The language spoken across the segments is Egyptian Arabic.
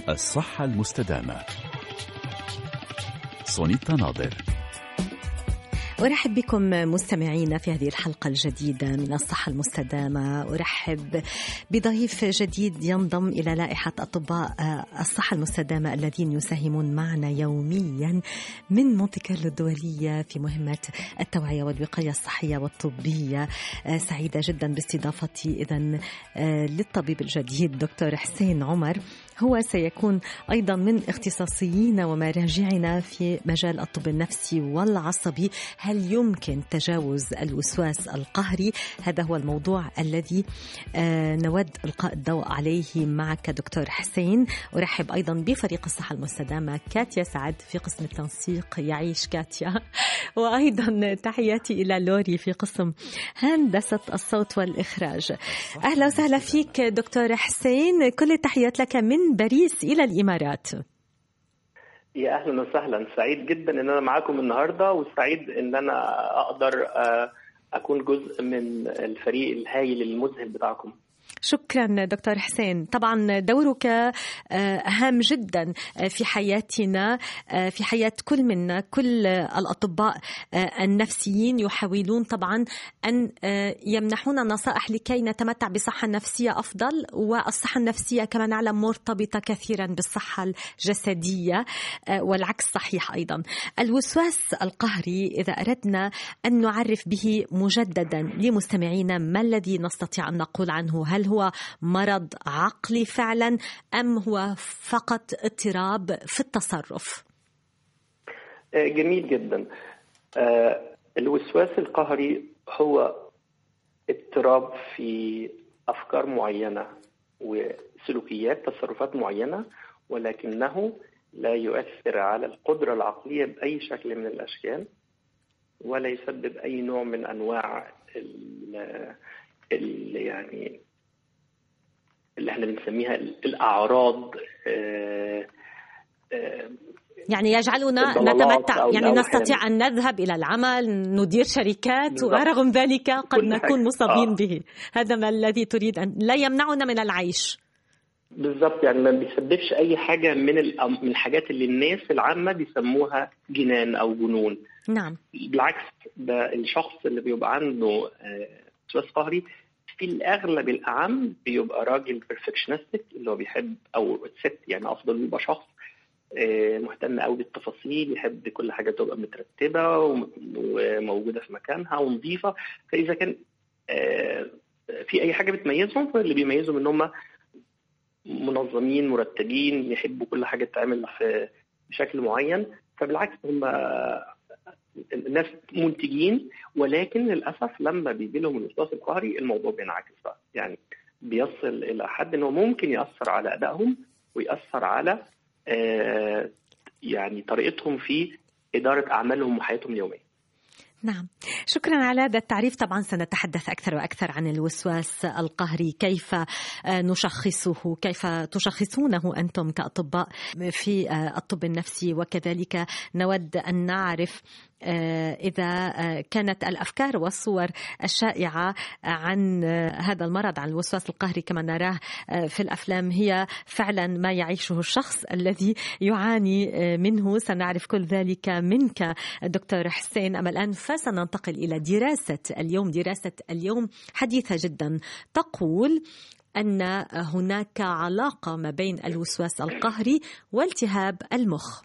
الصحة المستدامة سونيتا ناظر أرحب بكم مستمعينا في هذه الحلقة الجديدة من الصحة المستدامة أرحب بضيف جديد ينضم إلى لائحة أطباء الصحة المستدامة الذين يساهمون معنا يوميا من مونتي كارلو الدولية في مهمة التوعية والوقاية الصحية والطبية سعيدة جدا باستضافتي إذا للطبيب الجديد دكتور حسين عمر هو سيكون أيضا من اختصاصيين ومراجعنا في مجال الطب النفسي والعصبي هل يمكن تجاوز الوسواس القهري هذا هو الموضوع الذي نود إلقاء الضوء عليه معك دكتور حسين أرحب أيضا بفريق الصحة المستدامة كاتيا سعد في قسم التنسيق يعيش كاتيا وأيضا تحياتي إلى لوري في قسم هندسة الصوت والإخراج أهلا وسهلا فيك دكتور حسين كل التحيات لك من باريس إلى الإمارات يا اهلا وسهلا سعيد جدا ان انا معاكم النهارده وسعيد ان انا اقدر اكون جزء من الفريق الهايل المذهل بتاعكم شكرا دكتور حسين طبعا دورك هام جدا في حياتنا في حياة كل منا كل الأطباء النفسيين يحاولون طبعا أن يمنحونا نصائح لكي نتمتع بصحة نفسية أفضل والصحة النفسية كما نعلم مرتبطة كثيرا بالصحة الجسدية والعكس صحيح أيضا الوسواس القهري إذا أردنا أن نعرف به مجددا لمستمعينا ما الذي نستطيع أن نقول عنه هل هو مرض عقلي فعلا ام هو فقط اضطراب في التصرف جميل جدا الوسواس القهري هو اضطراب في افكار معينه وسلوكيات تصرفات معينه ولكنه لا يؤثر على القدره العقليه باي شكل من الاشكال ولا يسبب اي نوع من انواع ال يعني اللي احنا بنسميها الاعراض آآ آآ يعني يجعلنا نتمتع يعني نستطيع ان نذهب الى العمل ندير شركات بالضبط. ورغم ذلك قد نكون مصابين آه. به هذا ما الذي تريد ان لا يمنعنا من العيش بالظبط يعني ما بيسببش اي حاجه من من الحاجات اللي الناس العامه بيسموها جنان او جنون نعم بالعكس ده الشخص اللي بيبقى عنده وسواس قهري في الاغلب الاعم بيبقى راجل بيرفكشنستك اللي هو بيحب او ست يعني افضل يبقى شخص مهتم قوي بالتفاصيل يحب كل حاجه تبقى مترتبه وموجوده في مكانها ونظيفه فاذا كان في اي حاجه بتميزهم فاللي بيميزهم ان هم منظمين مرتبين يحبوا كل حاجه تتعمل في بشكل معين فبالعكس هم الناس منتجين ولكن للاسف لما بيجي لهم الوسواس القهري الموضوع بينعكس بقى يعني بيصل الى حد انه ممكن ياثر على ادائهم وياثر على آه يعني طريقتهم في اداره اعمالهم وحياتهم اليوميه نعم شكرا على هذا التعريف طبعا سنتحدث أكثر وأكثر عن الوسواس القهري كيف نشخصه كيف تشخصونه أنتم كأطباء في الطب النفسي وكذلك نود أن نعرف إذا كانت الأفكار والصور الشائعة عن هذا المرض عن الوسواس القهري كما نراه في الأفلام هي فعلا ما يعيشه الشخص الذي يعاني منه سنعرف كل ذلك منك دكتور حسين أما الآن فسننتقل إلى دراسة اليوم دراسة اليوم حديثة جدا تقول أن هناك علاقة ما بين الوسواس القهري والتهاب المخ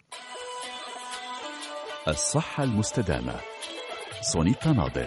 الصحة المستدامة سونيتا ناظر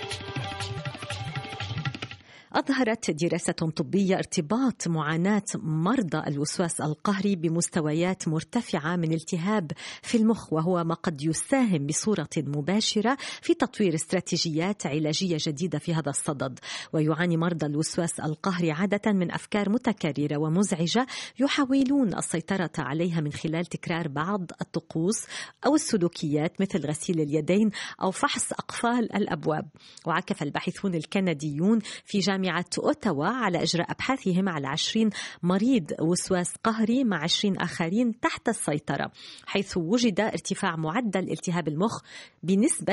أظهرت دراسة طبية ارتباط معاناة مرضى الوسواس القهري بمستويات مرتفعة من التهاب في المخ وهو ما قد يساهم بصورة مباشرة في تطوير استراتيجيات علاجية جديدة في هذا الصدد ويعاني مرضى الوسواس القهري عادة من أفكار متكررة ومزعجة يحاولون السيطرة عليها من خلال تكرار بعض الطقوس أو السلوكيات مثل غسيل اليدين أو فحص أقفال الأبواب وعكف الباحثون الكنديون في جامعة جامعة أوتاوا على إجراء أبحاثهم على 20 مريض وسواس قهري مع 20 آخرين تحت السيطرة حيث وجد ارتفاع معدل التهاب المخ بنسبة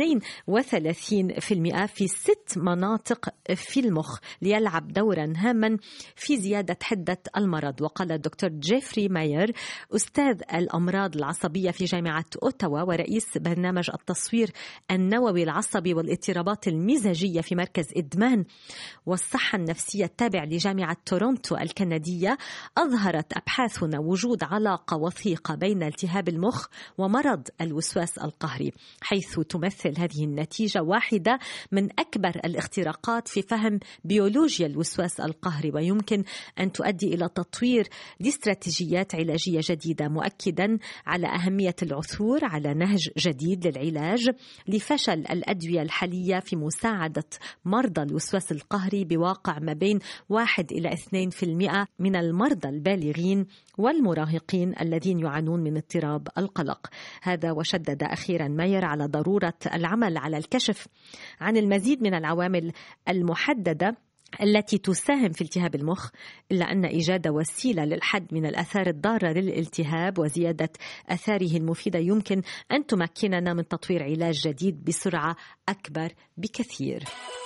32% في ست مناطق في المخ ليلعب دورا هاما في زيادة حدة المرض وقال الدكتور جيفري ماير أستاذ الأمراض العصبية في جامعة أوتاوا ورئيس برنامج التصوير النووي العصبي والاضطرابات المزاجية في مركز إدمان والصحة النفسية التابع لجامعة تورونتو الكندية أظهرت أبحاثنا وجود علاقة وثيقة بين التهاب المخ ومرض الوسواس القهري حيث تمثل هذه النتيجة واحدة من أكبر الاختراقات في فهم بيولوجيا الوسواس القهري ويمكن أن تؤدي إلى تطوير لاستراتيجيات علاجية جديدة مؤكدا على أهمية العثور على نهج جديد للعلاج لفشل الأدوية الحالية في مساعدة مرضى الوسواس القهري بواقع ما بين 1 إلى 2% من المرضى البالغين والمراهقين الذين يعانون من اضطراب القلق هذا وشدد أخيرا ماير على ضرورة العمل على الكشف عن المزيد من العوامل المحددة التي تساهم في التهاب المخ إلا أن إيجاد وسيلة للحد من الآثار الضارة للالتهاب وزيادة آثاره المفيدة يمكن أن تمكننا من تطوير علاج جديد بسرعة أكبر بكثير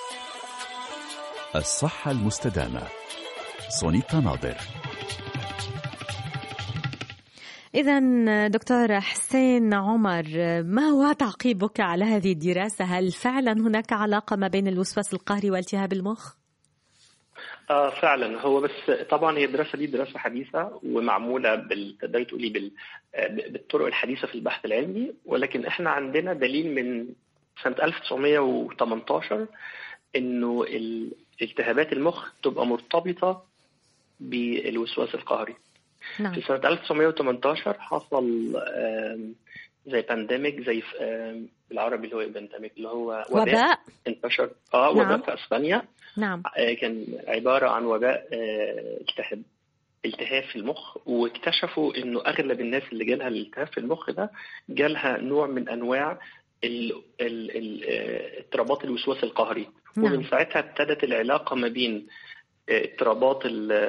الصحة المستدامة سونيتا ناظر إذا دكتور حسين عمر ما هو تعقيبك على هذه الدراسة؟ هل فعلا هناك علاقة ما بين الوسواس القهري والتهاب المخ؟ آه فعلا هو بس طبعا هي الدراسه دي دراسه حديثه ومعموله بال تقدري تقولي بال بالطرق الحديثه في البحث العلمي ولكن احنا عندنا دليل من سنه 1918 انه التهابات المخ تبقى مرتبطه بالوسواس القهري. نعم. في سنه 1918 حصل زي بانديميك زي بالعربي اللي هو بانديميك اللي هو وباء, وباء انتشر اه وباء نعم. في اسبانيا نعم كان عباره عن وباء التهاب التهاب في المخ واكتشفوا انه اغلب الناس اللي جالها الالتهاب في المخ ده جالها نوع من انواع اضطرابات الوسواس القهري نعم. ومن ساعتها ابتدت العلاقه ما بين اضطرابات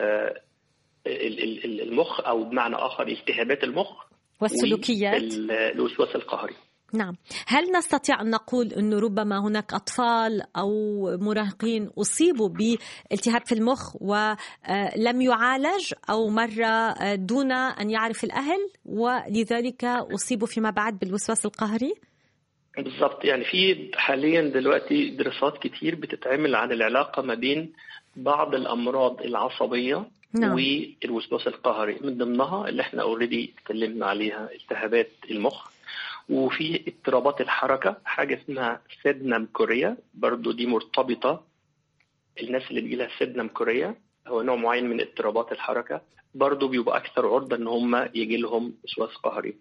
المخ او بمعنى اخر التهابات المخ والسلوكيات الوسواس القهري نعم هل نستطيع أن نقول أنه ربما هناك أطفال أو مراهقين أصيبوا بالتهاب في المخ ولم يعالج أو مرة دون أن يعرف الأهل ولذلك أصيبوا فيما بعد بالوسواس القهري؟ بالضبط يعني في حاليا دلوقتي دراسات كتير بتتعمل عن العلاقة ما بين بعض الأمراض العصبية نعم. والوسواس القهري من ضمنها اللي احنا اوريدي اتكلمنا عليها التهابات المخ وفي اضطرابات الحركة حاجة اسمها سيدنام كوريا برضو دي مرتبطة الناس اللي بيجي لها سيدنام كوريا هو نوع معين من اضطرابات الحركة برضو بيبقوا أكثر عرضة إن هم يجي لهم وسواس قهري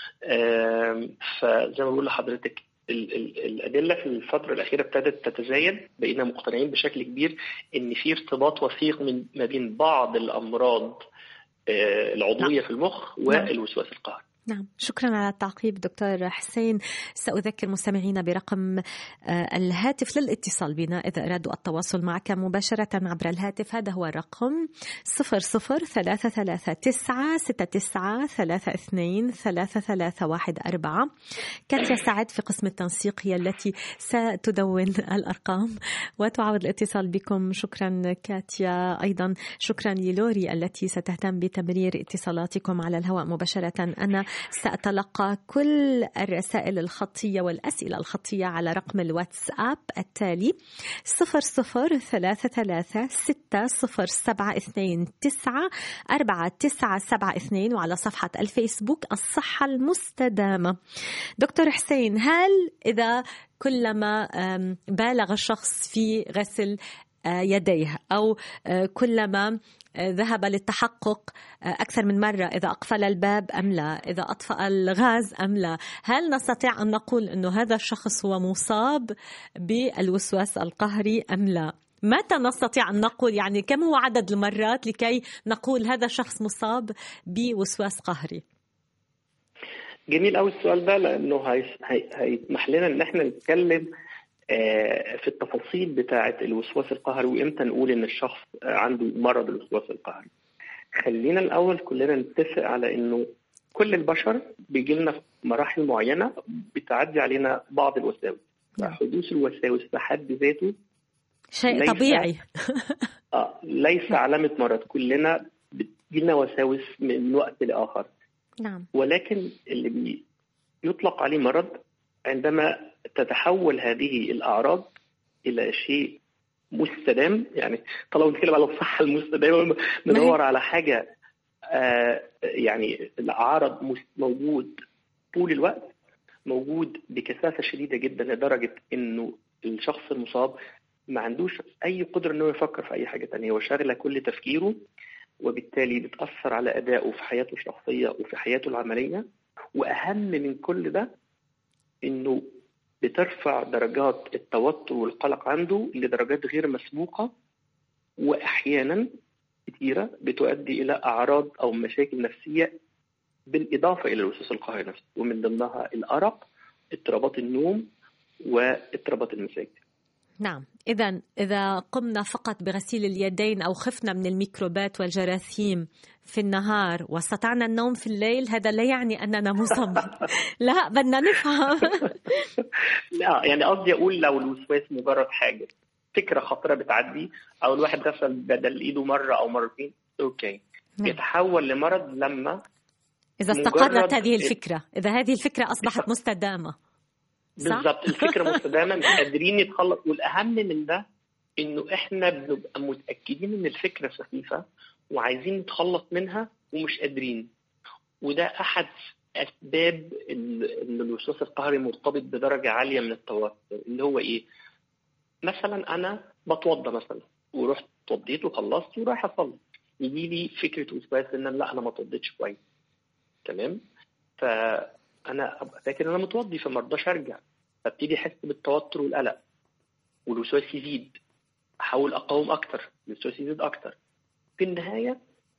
فزي ما بقول لحضرتك ال ال الأدلة في الفترة الأخيرة ابتدت تتزايد بقينا مقتنعين بشكل كبير إن في ارتباط وثيق من ما بين بعض الأمراض العضوية في المخ والوسواس القهري نعم شكرا على التعقيب دكتور حسين سأذكر مستمعينا برقم الهاتف للاتصال بنا إذا أرادوا التواصل معك مباشرة عبر الهاتف هذا هو الرقم صفر صفر ثلاثة ثلاثة تسعة ستة تسعة ثلاثة اثنين ثلاثة ثلاثة واحد أربعة كاتيا سعد في قسم التنسيق هي التي ستدون الأرقام وتعاود الاتصال بكم شكرا كاتيا أيضا شكرا للوري التي ستهتم بتمرير اتصالاتكم على الهواء مباشرة أنا سأتلقى كل الرسائل الخطية والأسئلة الخطية على رقم الواتساب التالي صفر صفر ثلاثة ثلاثة ستة صفر سبعة اثنين تسعة أربعة تسعة سبعة اثنين وعلى صفحة الفيسبوك الصحة المستدامة دكتور حسين هل إذا كلما بالغ الشخص في غسل يديه أو كلما ذهب للتحقق أكثر من مرة إذا أقفل الباب أم لا إذا أطفأ الغاز أم لا هل نستطيع أن نقول أنه هذا الشخص هو مصاب بالوسواس القهري أم لا متى نستطيع أن نقول يعني كم هو عدد المرات لكي نقول هذا الشخص مصاب بوسواس قهري جميل قوي السؤال ده لانه هيسمح لنا ان احنا نتكلم آه، في التفاصيل بتاعة الوسواس القهري وإمتى نقول إن الشخص عنده مرض الوسواس القهري خلينا الأول كلنا نتفق على إنه كل البشر بيجي لنا في مراحل معينة بتعدي علينا بعض الوساوس نعم. حدوث الوساوس في حد ذاته شيء ليس- طبيعي آه ليس علامة مرض كلنا بتجيلنا وساوس من وقت لآخر نعم ولكن اللي بي- يطلق عليه مرض عندما تتحول هذه الأعراض إلى شيء مستدام يعني طالما بنتكلم على الصحة المستدامة ندور على حاجة آه يعني العرض مس- موجود طول الوقت موجود بكثافة شديدة جدا لدرجة إنه الشخص المصاب ما عندوش أي قدرة إنه يفكر في أي حاجة تانية هو شاغلة كل تفكيره وبالتالي بتأثر على أدائه في حياته الشخصية وفي حياته العملية وأهم من كل ده إنه بترفع درجات التوتر والقلق عنده لدرجات غير مسبوقة وأحيانا كثيرة بتؤدي إلى أعراض أو مشاكل نفسية بالإضافة إلى الوسواس القهري نفسه ومن ضمنها الأرق اضطرابات النوم واضطرابات المزاج نعم إذا إذا قمنا فقط بغسيل اليدين أو خفنا من الميكروبات والجراثيم في النهار واستطعنا النوم في الليل هذا لا يعني أننا مصاب لا بدنا نفهم لا يعني قصدي أقول لو الوسواس مجرد حاجة فكرة خطيرة بتعدي أو الواحد غسل بدل إيده مرة أو مرتين أوكي نعم. يتحول لمرض لما إذا مجرد- استقرت هذه الفكرة إذا هذه الفكرة أصبحت مستدامة صح؟ بالظبط الفكره مستدامه مش قادرين نتخلص والاهم من ده انه احنا بنبقى متاكدين ان الفكره سخيفه وعايزين نتخلص منها ومش قادرين وده احد اسباب ال- ان الوسواس القهري مرتبط بدرجه عاليه من التوتر اللي هو ايه؟ مثلا انا بتوضى مثلا ورحت اتوضيت وخلصت ورايح اصلي يجي لي فكره وسواس ان أنا لا انا ما اتوضيتش كويس تمام؟ فانا ابقى فاكر ان انا متوضي فما ارضاش ارجع فابتدي احس بالتوتر والقلق والوسواس يزيد احاول اقاوم اكتر الوسواس يزيد اكتر في النهايه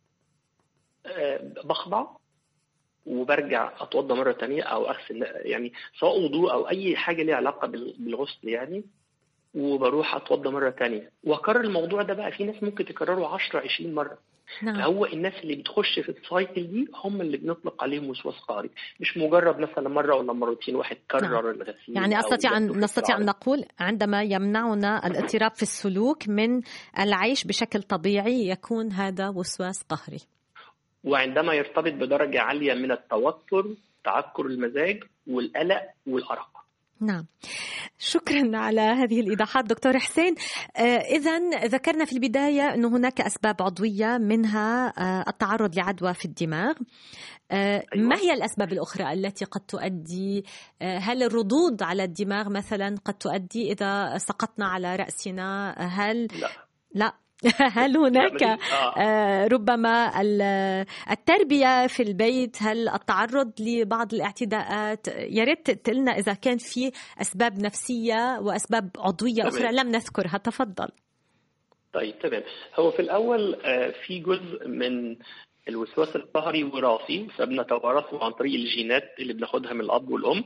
آه، بخضع وبرجع اتوضى مره تانية او اغسل يعني سواء وضوء او اي حاجه ليها علاقه بال- بالغسل يعني وبروح اتوضى مره تانية واكرر الموضوع ده بقى في ناس ممكن تكرره 10 20 مره نعم فهو الناس اللي بتخش في السايكل دي هم اللي بنطلق عليهم وسواس قهري مش مجرد مثلا مره ولا مرتين واحد كرر الغسيل يعني أو أستطيع ياخده أن في نستطيع أن العرض. نقول عندما يمنعنا الاضطراب في السلوك من العيش بشكل طبيعي يكون هذا وسواس قهري وعندما يرتبط بدرجه عاليه من التوتر تعكر المزاج والقلق والارق نعم شكرا على هذه الإيضاحات دكتور حسين إذا ذكرنا في البداية أن هناك أسباب عضوية منها آه، التعرض لعدوى في الدماغ آه، أيوة. ما هي الأسباب الأخرى التي قد تؤدي آه، هل الردود على الدماغ مثلا قد تؤدي إذا سقطنا على رأسنا هل لا لا هل هناك آه. آه، ربما ال- التربية في البيت هل التعرض لبعض الاعتداءات يا ريت تقلنا إذا كان في أسباب نفسية وأسباب عضوية تمام. أخرى لم نذكرها تفضل طيب تمام هو في الاول آه، في جزء من الوسواس القهري وراثي فبنتوارثه عن طريق الجينات اللي بناخدها من الاب والام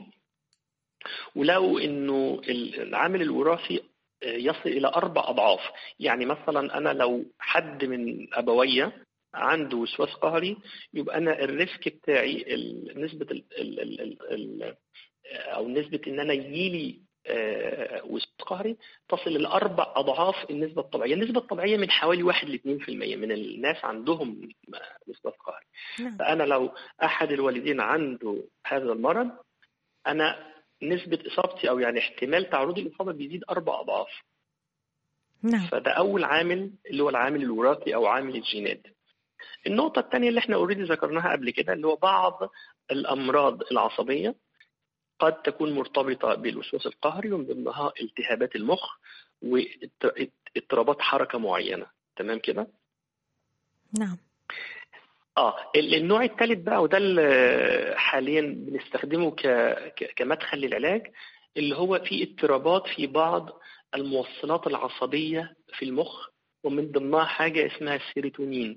ولقوا انه العامل الوراثي آه، يصل الى اربع اضعاف يعني مثلا انا لو حد من ابويا عنده وسواس قهري يبقى انا الريسك بتاعي ال- نسبه ال ال ال ال ال او نسبه ان انا يجيلي آه، وسواس قهري تصل لاربع اضعاف النسبه الطبيعيه، النسبه الطبيعيه من حوالي 1 ل 2% من الناس عندهم وسواس قهري، نعم. فانا لو احد الوالدين عنده هذا المرض انا نسبه اصابتي او يعني احتمال تعرضي للاصابه بيزيد اربع اضعاف، نعم فده اول عامل اللي هو العامل الوراثي او عامل الجينات. النقطة الثانية اللي احنا اوريدي ذكرناها قبل كده اللي هو بعض الأمراض العصبية قد تكون مرتبطة بالوسواس القهري ومن ضمنها التهابات المخ واضطرابات حركة معينة تمام كده؟ نعم اه ال- النوع الثالث بقى وده اللي حاليا بنستخدمه ك... ك- كمدخل للعلاج اللي هو في اضطرابات في بعض الموصلات العصبية في المخ ومن ضمنها حاجة اسمها السيروتونين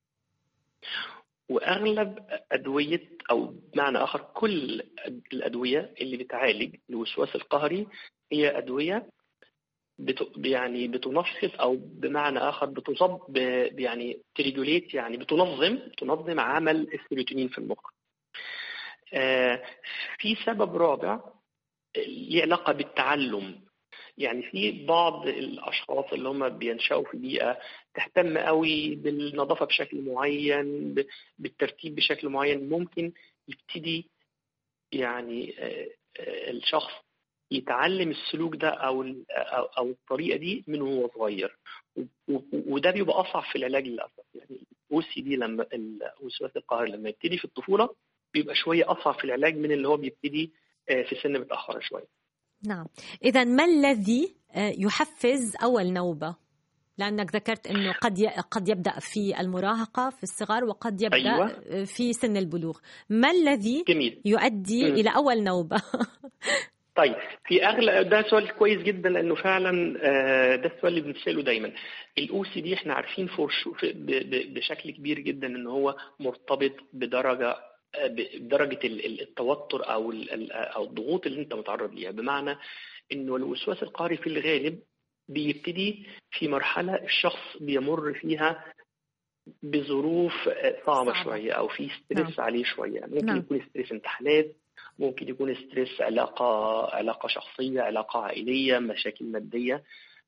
واغلب ادويه او بمعنى اخر كل الادويه اللي بتعالج الوسواس القهري هي ادويه بت يعني بتنشط او بمعنى اخر بتصب ب- يعني تريجوليت يعني بتنظم تنظم عمل السيروتونين في المخ. آه، في سبب رابع ليه علاقه بالتعلم يعني في بعض الاشخاص اللي هم بينشأوا في بيئه تهتم قوي بالنظافه بشكل معين ب- بالترتيب بشكل معين ممكن يبتدي يعني آه، آه، الشخص يتعلم السلوك ده او ال- او أو الطريقه دي من وهو صغير و- و- وده بيبقى اصعب في العلاج للاسف يعني الاو سي دي لما الوسواس القهري لما يبتدي في الطفوله بيبقى شويه اصعب في العلاج من اللي هو بيبتدي آه، في سن متاخره شويه نعم إذا ما الذي آه، يحفز أول نوبة؟ لأنك ذكرت أنه قد ي- قد يبدأ في المراهقة في الصغر وقد يبدأ أيوة. آه، في سن البلوغ ما الذي جميل يؤدي مم. إلى أول نوبة؟ طيب في اغلب ده سؤال كويس جدا لانه فعلا آه، ده السؤال اللي بنساله دايما الاو سي دي احنا عارفين فور شو في- ب- ب- بشكل كبير جدا ان هو مرتبط بدرجه آه، بدرجه ال- ال- التوتر او ال- ال- او الضغوط اللي انت متعرض ليها بمعنى انه الوسواس القهري في الغالب بيبتدي في مرحله الشخص بيمر فيها بظروف آه، صعبه صعبة. شويه او في ستريس عليه شويه ممكن نعم. يكون ستريس امتحانات ممكن يكون ستريس علاقة علاقة شخصية علاقة عائلية مشاكل مادية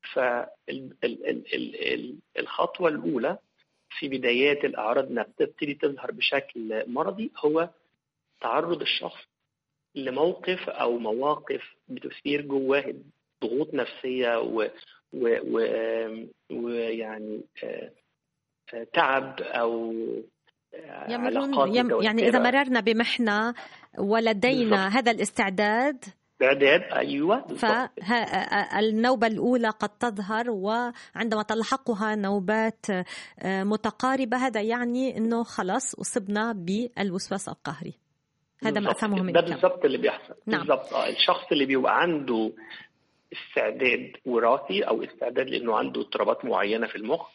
فالخطوة الأولى في بدايات الأعراض إنها بتبتدي تظهر بشكل مرضي هو تعرض الشخص لموقف أو مواقف بتثير جواه ضغوط نفسية و و- و- ويعني آه، آه، تعب أو آه، يمرون علاقات يم يعني إذا متوترة. مررنا بمحنة ولدينا هذا الاستعداد إعداد أيوه بالضبط. فالنوبة الأولى قد تظهر وعندما تلحقها نوبات آه، متقاربة هذا يعني أنه خلاص أصبنا بالوسواس القهري هذا ما بالظبط أفهمه كده. منك ده بالظبط اللي بيحصل نعم. بالظبط اه الشخص اللي بيبقى عنده استعداد وراثي او استعداد لانه عنده اضطرابات معينه في المخ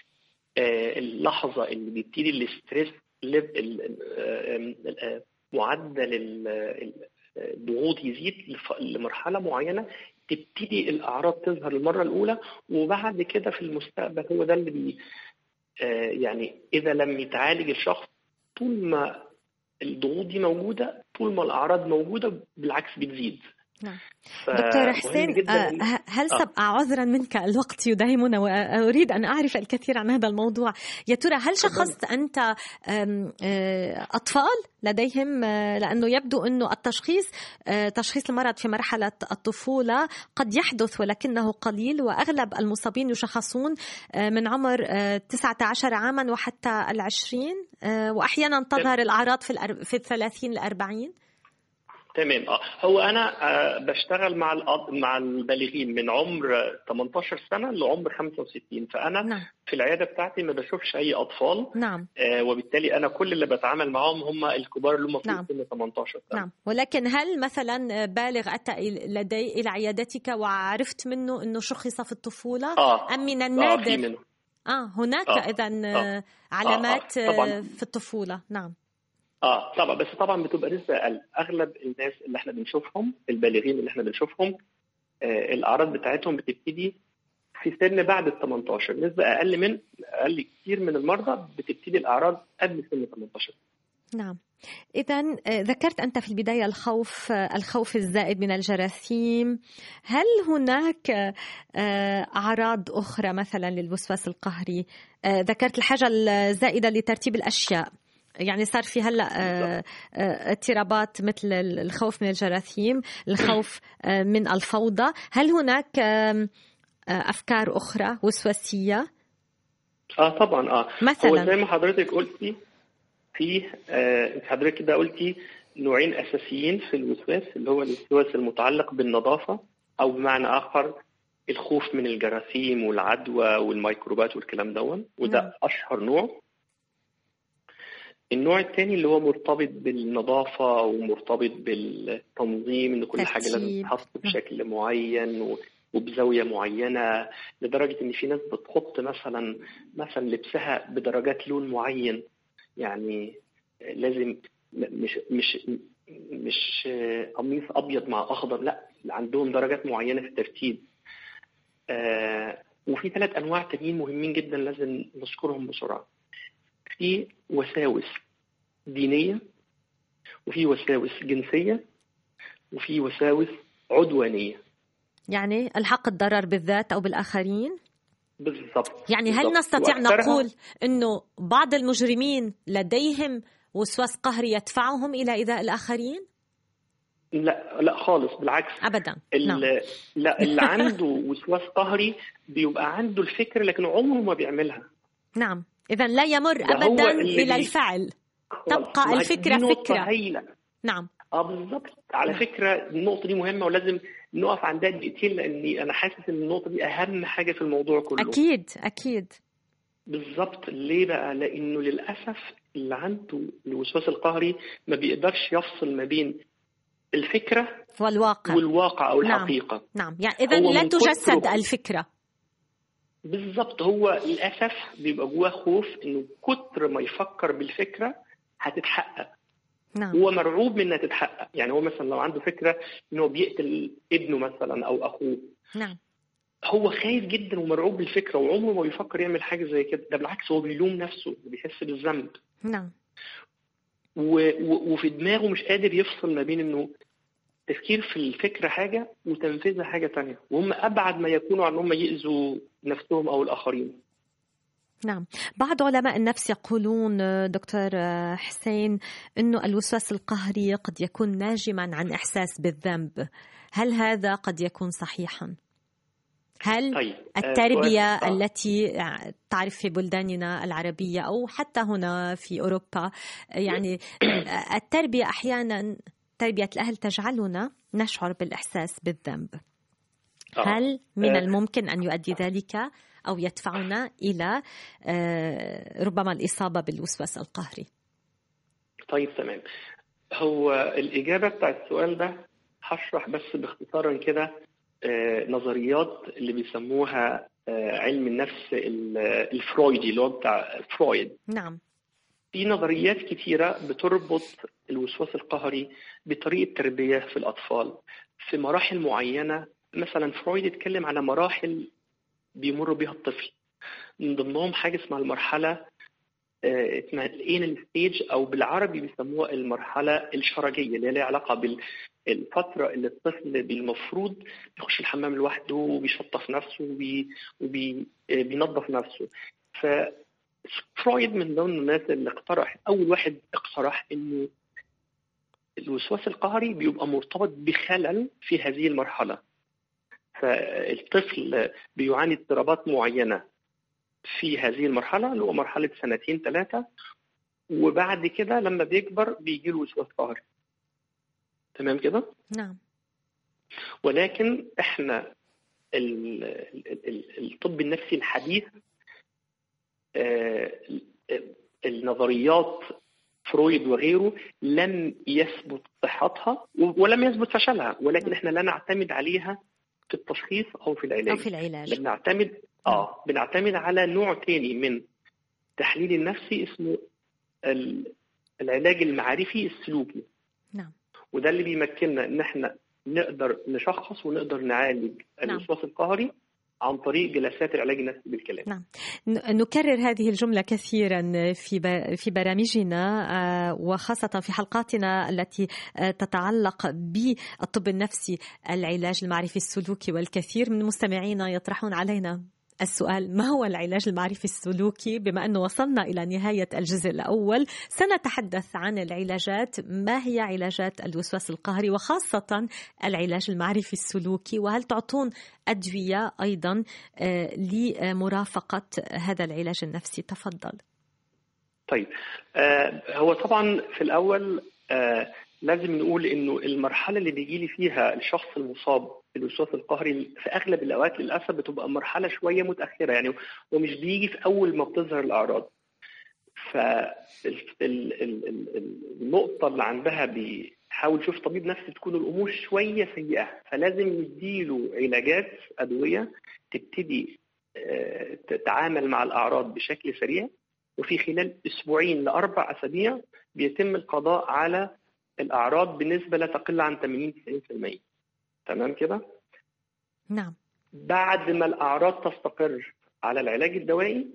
آه اللحظه اللي بيبتدي الاستريس ليف- ال- ال- آه، آه، معدل ال- ال- الضغوط يزيد لف- لمرحله معينه تبتدي الاعراض تظهر المره الاولى وبعد كده في المستقبل هو ده اللي بي آه، يعني اذا لم يتعالج الشخص طول ما الضغوط دي موجوده طول ما الاعراض موجوده بالعكس بتزيد نعم. ف- دكتور مهم حسين جداً آه، إن- ه- هل آه. سبق عذرا منك الوقت يداهمنا وأريد أن أعرف الكثير عن هذا الموضوع يا ترى هل شخصت أنت آم، آه، أطفال لديهم آه، لأنه يبدو أنه التشخيص آه، تشخيص المرض في مرحلة الطفولة قد يحدث ولكنه قليل وأغلب المصابين يشخصون آه، من عمر آه، 19 عاما وحتى العشرين آه، وأحيانا تظهر الأعراض في الأر- في الثلاثين الأربعين تمام اه هو انا آه، بشتغل مع الأط- مع البالغين من عمر آه، 18 سنه لعمر 65 فانا نعم في العياده بتاعتي ما بشوفش اي اطفال نعم آه، وبالتالي انا كل اللي بتعامل معاهم هم الكبار اللي هم في نعم. سن 18 سنه نعم ولكن هل مثلا بالغ أتى إل- لدي إلى عيادتك وعرفت منه أنه شخص في الطفولة اه أم من اه في النادر منه آه هناك آه. إذا آه. علامات آه، طبعاً. آه، في الطفولة نعم اه طبعا بس طبعا بتبقى نسبه اقل اغلب الناس اللي احنا بنشوفهم البالغين اللي احنا بنشوفهم آه الاعراض بتاعتهم بتبتدي في سن بعد ال 18 نسبه اقل من اقل كتير من المرضى بتبتدي الاعراض قبل سن 18 نعم إذا ذكرت أنت في البداية الخوف آه، الخوف الزائد من الجراثيم هل هناك آه، أعراض أخرى مثلا للوسواس القهري آه، ذكرت الحاجة الزائدة لترتيب الأشياء يعني صار في هلا آه، آه، اضطرابات مثل الخوف من الجراثيم الخوف آه، من الفوضى هل هناك آم، آه، أفكار أخرى وسواسية اه طبعا اه هو مثلا زي ما حضرتك قلتي في آه حضرتك كده قلتي نوعين اساسيين في الوسواس اللي هو الوسواس المتعلق بالنظافه او بمعنى اخر الخوف من الجراثيم والعدوى والميكروبات والكلام دون وده نعم. اشهر نوع النوع الثاني اللي هو مرتبط بالنظافة ومرتبط بالتنظيم ان كل حاجة لازم ترتيب. تتحط بشكل معين و- وبزاوية معينة لدرجة ان في ناس بتحط مثلا مثلا لبسها بدرجات لون معين يعني لازم م- مش مش مش قميص ابيض مع اخضر لا عندهم درجات معينه في الترتيب آه وفي ثلاث انواع تانيين مهمين جدا لازم نذكرهم بسرعه في وساوس دينيه وفي وساوس جنسيه وفي وساوس عدوانيه يعني الحق الضرر بالذات او بالاخرين بالضبط يعني هل بالضبط. نستطيع وأكثرها- نقول انه بعض المجرمين لديهم وسواس قهري يدفعهم الى ايذاء الاخرين لا لا خالص بالعكس ابدا نعم. ال- لا اللي عنده وسواس قهري بيبقى عنده الفكره لكن عمره ما بيعملها نعم اذا لا يمر ده هو ابدا اللي الى بي- الفعل خالص. تبقى بالعكس، الفكرة دي نقطة فكرة. هايلة نعم اه بالظبط على نعم. فكره النقطه دي مهمه ولازم نقف عندها دقيقتين لاني انا حاسس ان النقطه دي اهم حاجه في الموضوع كله اكيد اكيد بالظبط ليه بقى لانه للاسف اللي عنده الوسواس القهري ما بيقدرش يفصل ما بين الفكره والواقع والواقع او نعم. الحقيقه نعم يعني اذا هو لا من تجسد كتره- الفكره بالظبط هو للاسف بيبقى جواه خوف انه كتر ما يفكر بالفكره هتتحقق نعم هو مرعوب من انها تتحقق يعني هو مثلا لو عنده فكره انه بيقتل ابنه مثلا او اخوه نعم هو خايف جدا ومرعوب بالفكره وعمره ما بيفكر يعمل حاجه زي كده ده بالعكس هو بيلوم نفسه وبيحس بالذنب نعم و... و... وفي دماغه مش قادر يفصل ما بين انه تفكير في الفكره حاجه وتنفيذها حاجه تانية وهم ابعد ما يكونوا عن هم ياذوا نفسهم او الاخرين نعم بعض علماء النفس يقولون آه، دكتور آه، حسين انه الوسواس القهري قد يكون ناجما عن احساس بالذنب هل هذا قد يكون صحيحا هل طيب آه، التربية سؤال- آه. التي تعرف في بلداننا العربية أو حتى هنا في أوروبا يعني التربية أحيانا تربية الأهل تجعلنا نشعر بالإحساس بالذنب آه. هل من آه. الممكن أن يؤدي ذلك أو يدفعنا إلى آه، ربما الإصابة بالوسواس القهري طيب تمام هو الإجابة بتاعت السؤال ده هشرح بس باختصارا كده آه، نظريات اللي بيسموها آه، علم النفس ال- الفرويدي اللي هو بتاع فرويد نعم في نظريات كتيرة بتربط الوسواس القهري بطريقة تربية في الأطفال في مراحل معينة مثلا فرويد اتكلم على مراحل بيمر بها الطفل من ضمنهم حاجة اسمها المرحلة آه، اسمها الانال ستيج او بالعربي بيسموها المرحله الشرجيه اللي هي لها علاقه بالفتره اللي الطفل المفروض يخش الحمام لوحده وبيشطف نفسه وبي- وبي- آه، بينظف نفسه ف فرويد من ضمن الناس اللي اقترح اول واحد اقترح انه الوسواس القهري بيبقى مرتبط بخلل في هذه المرحله فالطفل بيعاني اضطرابات معينه في هذه المرحله اللي هو مرحله سنتين ثلاثه وبعد كده لما بيكبر بيجي له وسواس قهري تمام كده نعم ولكن احنا ال- ال- ال- الطب النفسي الحديث آه، النظريات فرويد وغيره لم يثبت صحتها ولم يثبت فشلها ولكن احنا لا نعتمد عليها في التشخيص او في أو العلاج في العلاج بنعتمد اه بنعتمد على نوع تاني من التحليل النفسي اسمه ال- العلاج المعرفي السلوكي نعم وده اللي بيمكننا ان احنا نقدر نشخص ونقدر نعالج نعم. الوسواس القهري عن طريق جلسات العلاج النفسي بالكلام نعم ن- نكرر هذه الجملة كثيرا في ب- في برامجنا آه، وخاصة في حلقاتنا التي آه، تتعلق بالطب النفسي العلاج المعرفي السلوكي والكثير من مستمعينا يطرحون علينا السؤال ما هو العلاج المعرفي السلوكي بما أنه وصلنا إلى نهاية الجزء الأول سنتحدث عن العلاجات ما هي علاجات الوسواس القهري وخاصة العلاج المعرفي السلوكي وهل تعطون أدوية أيضا آه، لمرافقة هذا العلاج النفسي تفضل طيب آه هو طبعا في الاول آه لازم نقول انه المرحله اللي بيجي لي فيها الشخص المصاب بالوسواس القهري في اغلب الاوقات للاسف بتبقى مرحله شويه متاخره يعني ومش بيجي في اول ما بتظهر الاعراض فالنقطه اللي عندها بيحاول يشوف طبيب نفسي تكون الامور شويه سيئه فلازم نديله علاجات ادويه تبتدي آه، تتعامل مع الاعراض بشكل سريع وفي خلال اسبوعين لاربع اسابيع بيتم القضاء على الاعراض بنسبه لا تقل عن 80 90% تمام كده نعم بعد ما الاعراض تستقر على العلاج الدوائي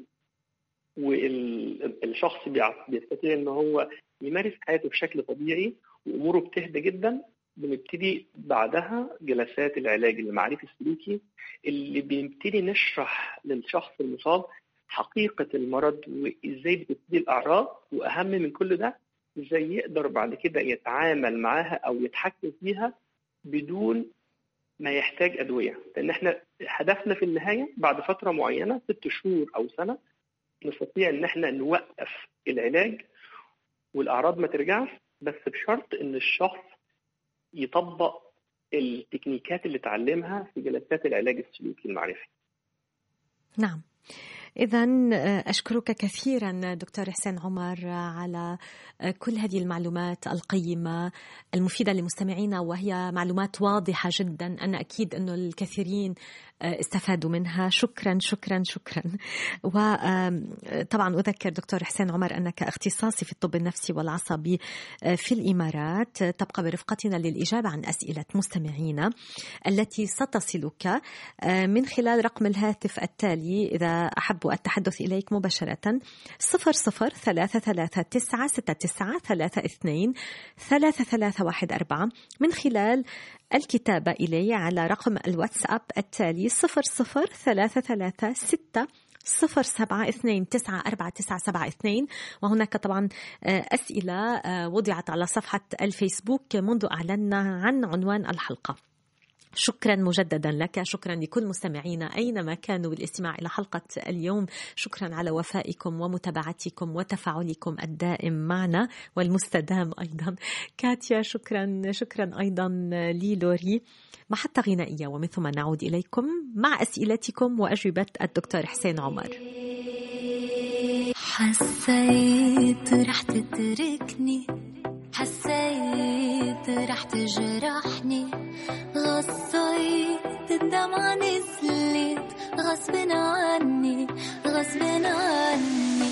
والشخص بيستطيع ان هو يمارس حياته بشكل طبيعي واموره بتهدى جدا بنبتدي بعدها جلسات العلاج المعرفي السلوكي اللي بنبتدي نشرح للشخص المصاب حقيقة المرض وإزاي بتبتدي الأعراض وأهم من كل ده إزاي يقدر بعد كده يتعامل معاها أو يتحكم فيها بدون ما يحتاج أدوية لأن إحنا هدفنا في النهاية بعد فترة معينة ست شهور أو سنة نستطيع إن إحنا نوقف العلاج والأعراض ما ترجعش بس بشرط إن الشخص يطبق التكنيكات اللي اتعلمها في جلسات العلاج السلوكي المعرفي نعم إذا أشكرك كثيرا دكتور حسين عمر على كل هذه المعلومات القيمة المفيدة لمستمعينا وهي معلومات واضحة جدا أنا أكيد أنه الكثيرين استفادوا منها شكرا شكرا شكرا وطبعا أذكر دكتور حسين عمر أنك اختصاصي في الطب النفسي والعصبي في الإمارات تبقى برفقتنا للإجابة عن أسئلة مستمعينا التي ستصلك من خلال رقم الهاتف التالي إذا أحب التحدث إليك مباشرة صفر صفر ثلاثة ثلاثة تسعة ستة تسعة ثلاثة اثنين ثلاثة ثلاثة واحد أربعة من خلال الكتابة إلي على رقم الواتساب التالي صفر صفر ثلاثة ثلاثة ستة صفر سبعة اثنين تسعة أربعة تسعة سبعة اثنين وهناك طبعا أسئلة وضعت على صفحة الفيسبوك منذ أعلنا عن عنوان الحلقة شكرا مجددا لك شكرا لكل مستمعينا أينما كانوا بالاستماع إلى حلقة اليوم شكرا على وفائكم ومتابعتكم وتفاعلكم الدائم معنا والمستدام أيضا كاتيا شكرا شكرا أيضا للوري محطة غنائية ومن ثم نعود إليكم مع أسئلتكم وأجوبة الدكتور حسين عمر حسيت رح تتركني حسيت رح تجرحني غصيت الدمعة نزلت غصب عني غصب عني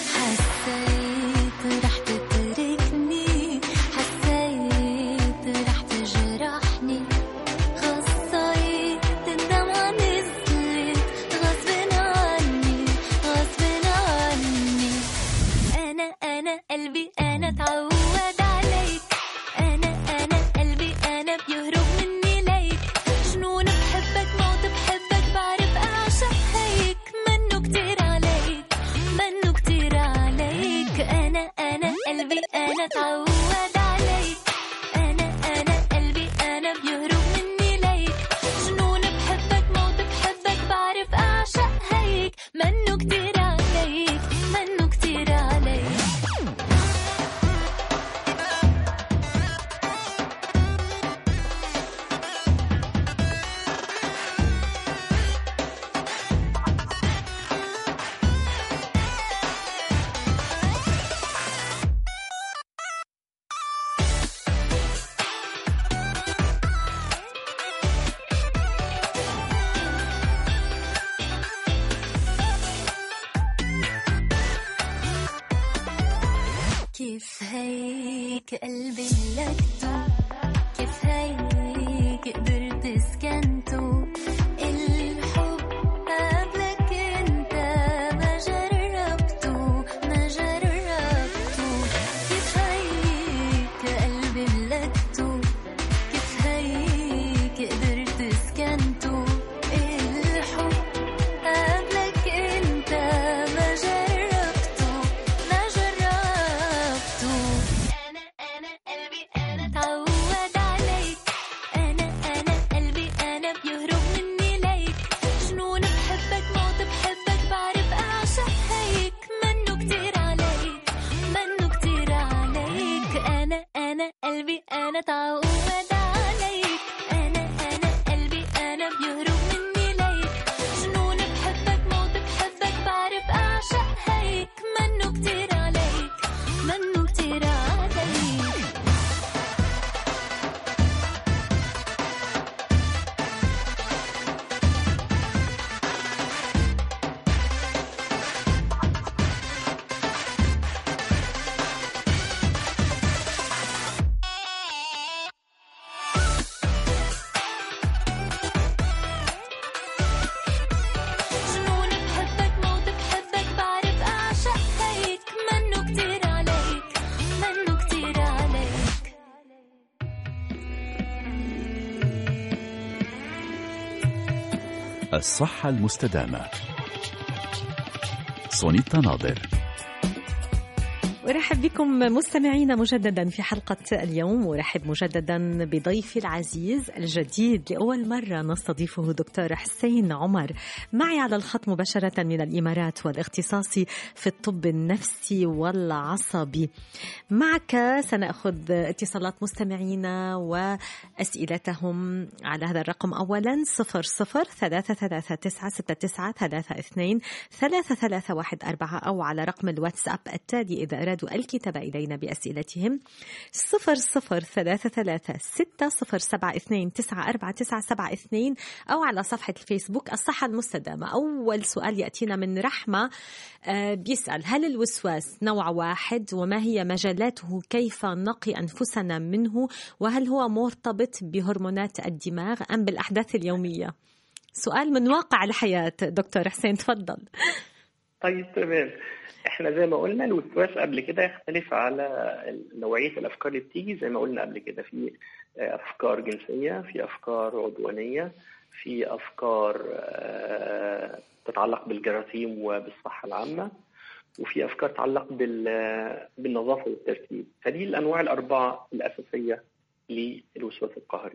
حسيت رح تتركني حسيت رح تجرحني غصيت الدمعة نزلت غصب عني غصب عني أنا أنا قلبي أنا تعود عليك أنا أنا قلبي أنا بيهرب مني ليك جنون بحبك موت بحبك بعرف أعشق هيك منه كتير عليك منه كتير عليك أنا أنا قلبي أنا تعود عليك أنا أنا قلبي أنا بيهرب مني ليك جنون بحبك موت بحبك بعرف أعشق هيك منه كتير عليك منه كتير عليك كيف هيك قلبي ملكته كيف هيك قدرت سكنته الحب قبلك انت ما جربته ما جربته كيف هيك قلبي ملكته كيف هيك قدرت سكنته الحب قبلك انت ما جربته ما جربته انا انا قلبي انا تعود عليك انا انا قلبي انا بيهرب مني ليك جنون بحبك موت بحبك بعرف اعشق هيك منه كتير عليك منه كتير عليك انا انا قلبي انا تعود عليك انا انا قلبي انا بيهرب مني ليك جنون بحبك موت بحبك بعرف اعشق هيك منه كتير عليك منه كتير عليك الصحة المستدامة سونيتا ناظر ارحب بكم مستمعينا مجددا في حلقه اليوم وارحب مجددا بضيفي العزيز الجديد لاول مره نستضيفه دكتور حسين عمر معي على الخط مباشره من الامارات والاختصاص في الطب النفسي والعصبي معك سناخذ اتصالات مستمعينا واسئلتهم على هذا الرقم اولا صفر صفر ثلاثة ثلاثة تسعة ستة تسعة ثلاثة اثنين ثلاثة ثلاثة واحد أربعة أو على رقم الواتساب التالي إذا أرادوا الكتابة إلينا بأسئلتهم صفر صفر ثلاثة ثلاثة ستة صفر سبعة اثنين تسعة أربعة تسعة سبعة اثنين أو على صفحة الفيسبوك الصحة المستدامة أول سؤال يأتينا من رحمة آه، بيسأل هل الوسواس نوع واحد وما هي مجالاته كيف نقي أنفسنا منه وهل هو مرتبط بهرمونات الدماغ أم بالأحداث اليومية سؤال من واقع الحياة دكتور حسين تفضل طيب تمام احنا زي ما قلنا الوسواس قبل كده يختلف على نوعيه الافكار اللي بتيجي زي ما قلنا قبل كده في افكار جنسيه في افكار عدوانيه في افكار آه، تتعلق بالجراثيم وبالصحه العامه وفي افكار تتعلق بال- بالنظافه والترتيب فدي الانواع الاربعه الاساسيه للوسواس القهري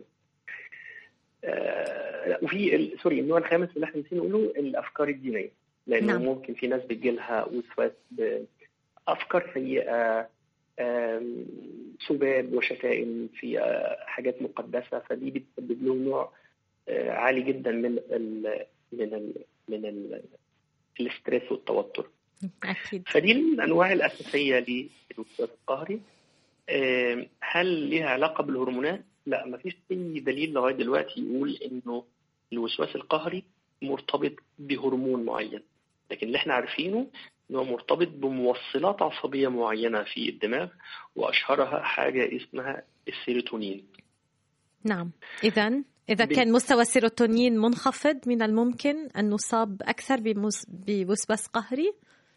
آه، لا، وفي ال- سوري النوع الخامس اللي احنا نسينا نقوله الافكار الدينيه لانه نعم. نعم. ممكن في ناس بتجيلها وسواس بافكار سيئه آم، سباب وشتائم في آه، حاجات مقدسه فدي بتسبب لهم نوع آه، عالي جدا من ال من ال من ال الاسترس والتوتر أكيد فدي الانواع الاساسيه للوسواس القهري آم، هل ليها علاقه بالهرمونات؟ لا ما فيش اي دليل لغايه دلوقتي يقول انه الوسواس القهري مرتبط بهرمون معين لكن اللي احنا عارفينه انه مرتبط بموصلات عصبيه معينه في الدماغ واشهرها حاجه اسمها السيروتونين نعم إذا إذا ب- كان مستوى السيروتونين منخفض من الممكن أن نصاب أكثر بمس- بوسواس قهري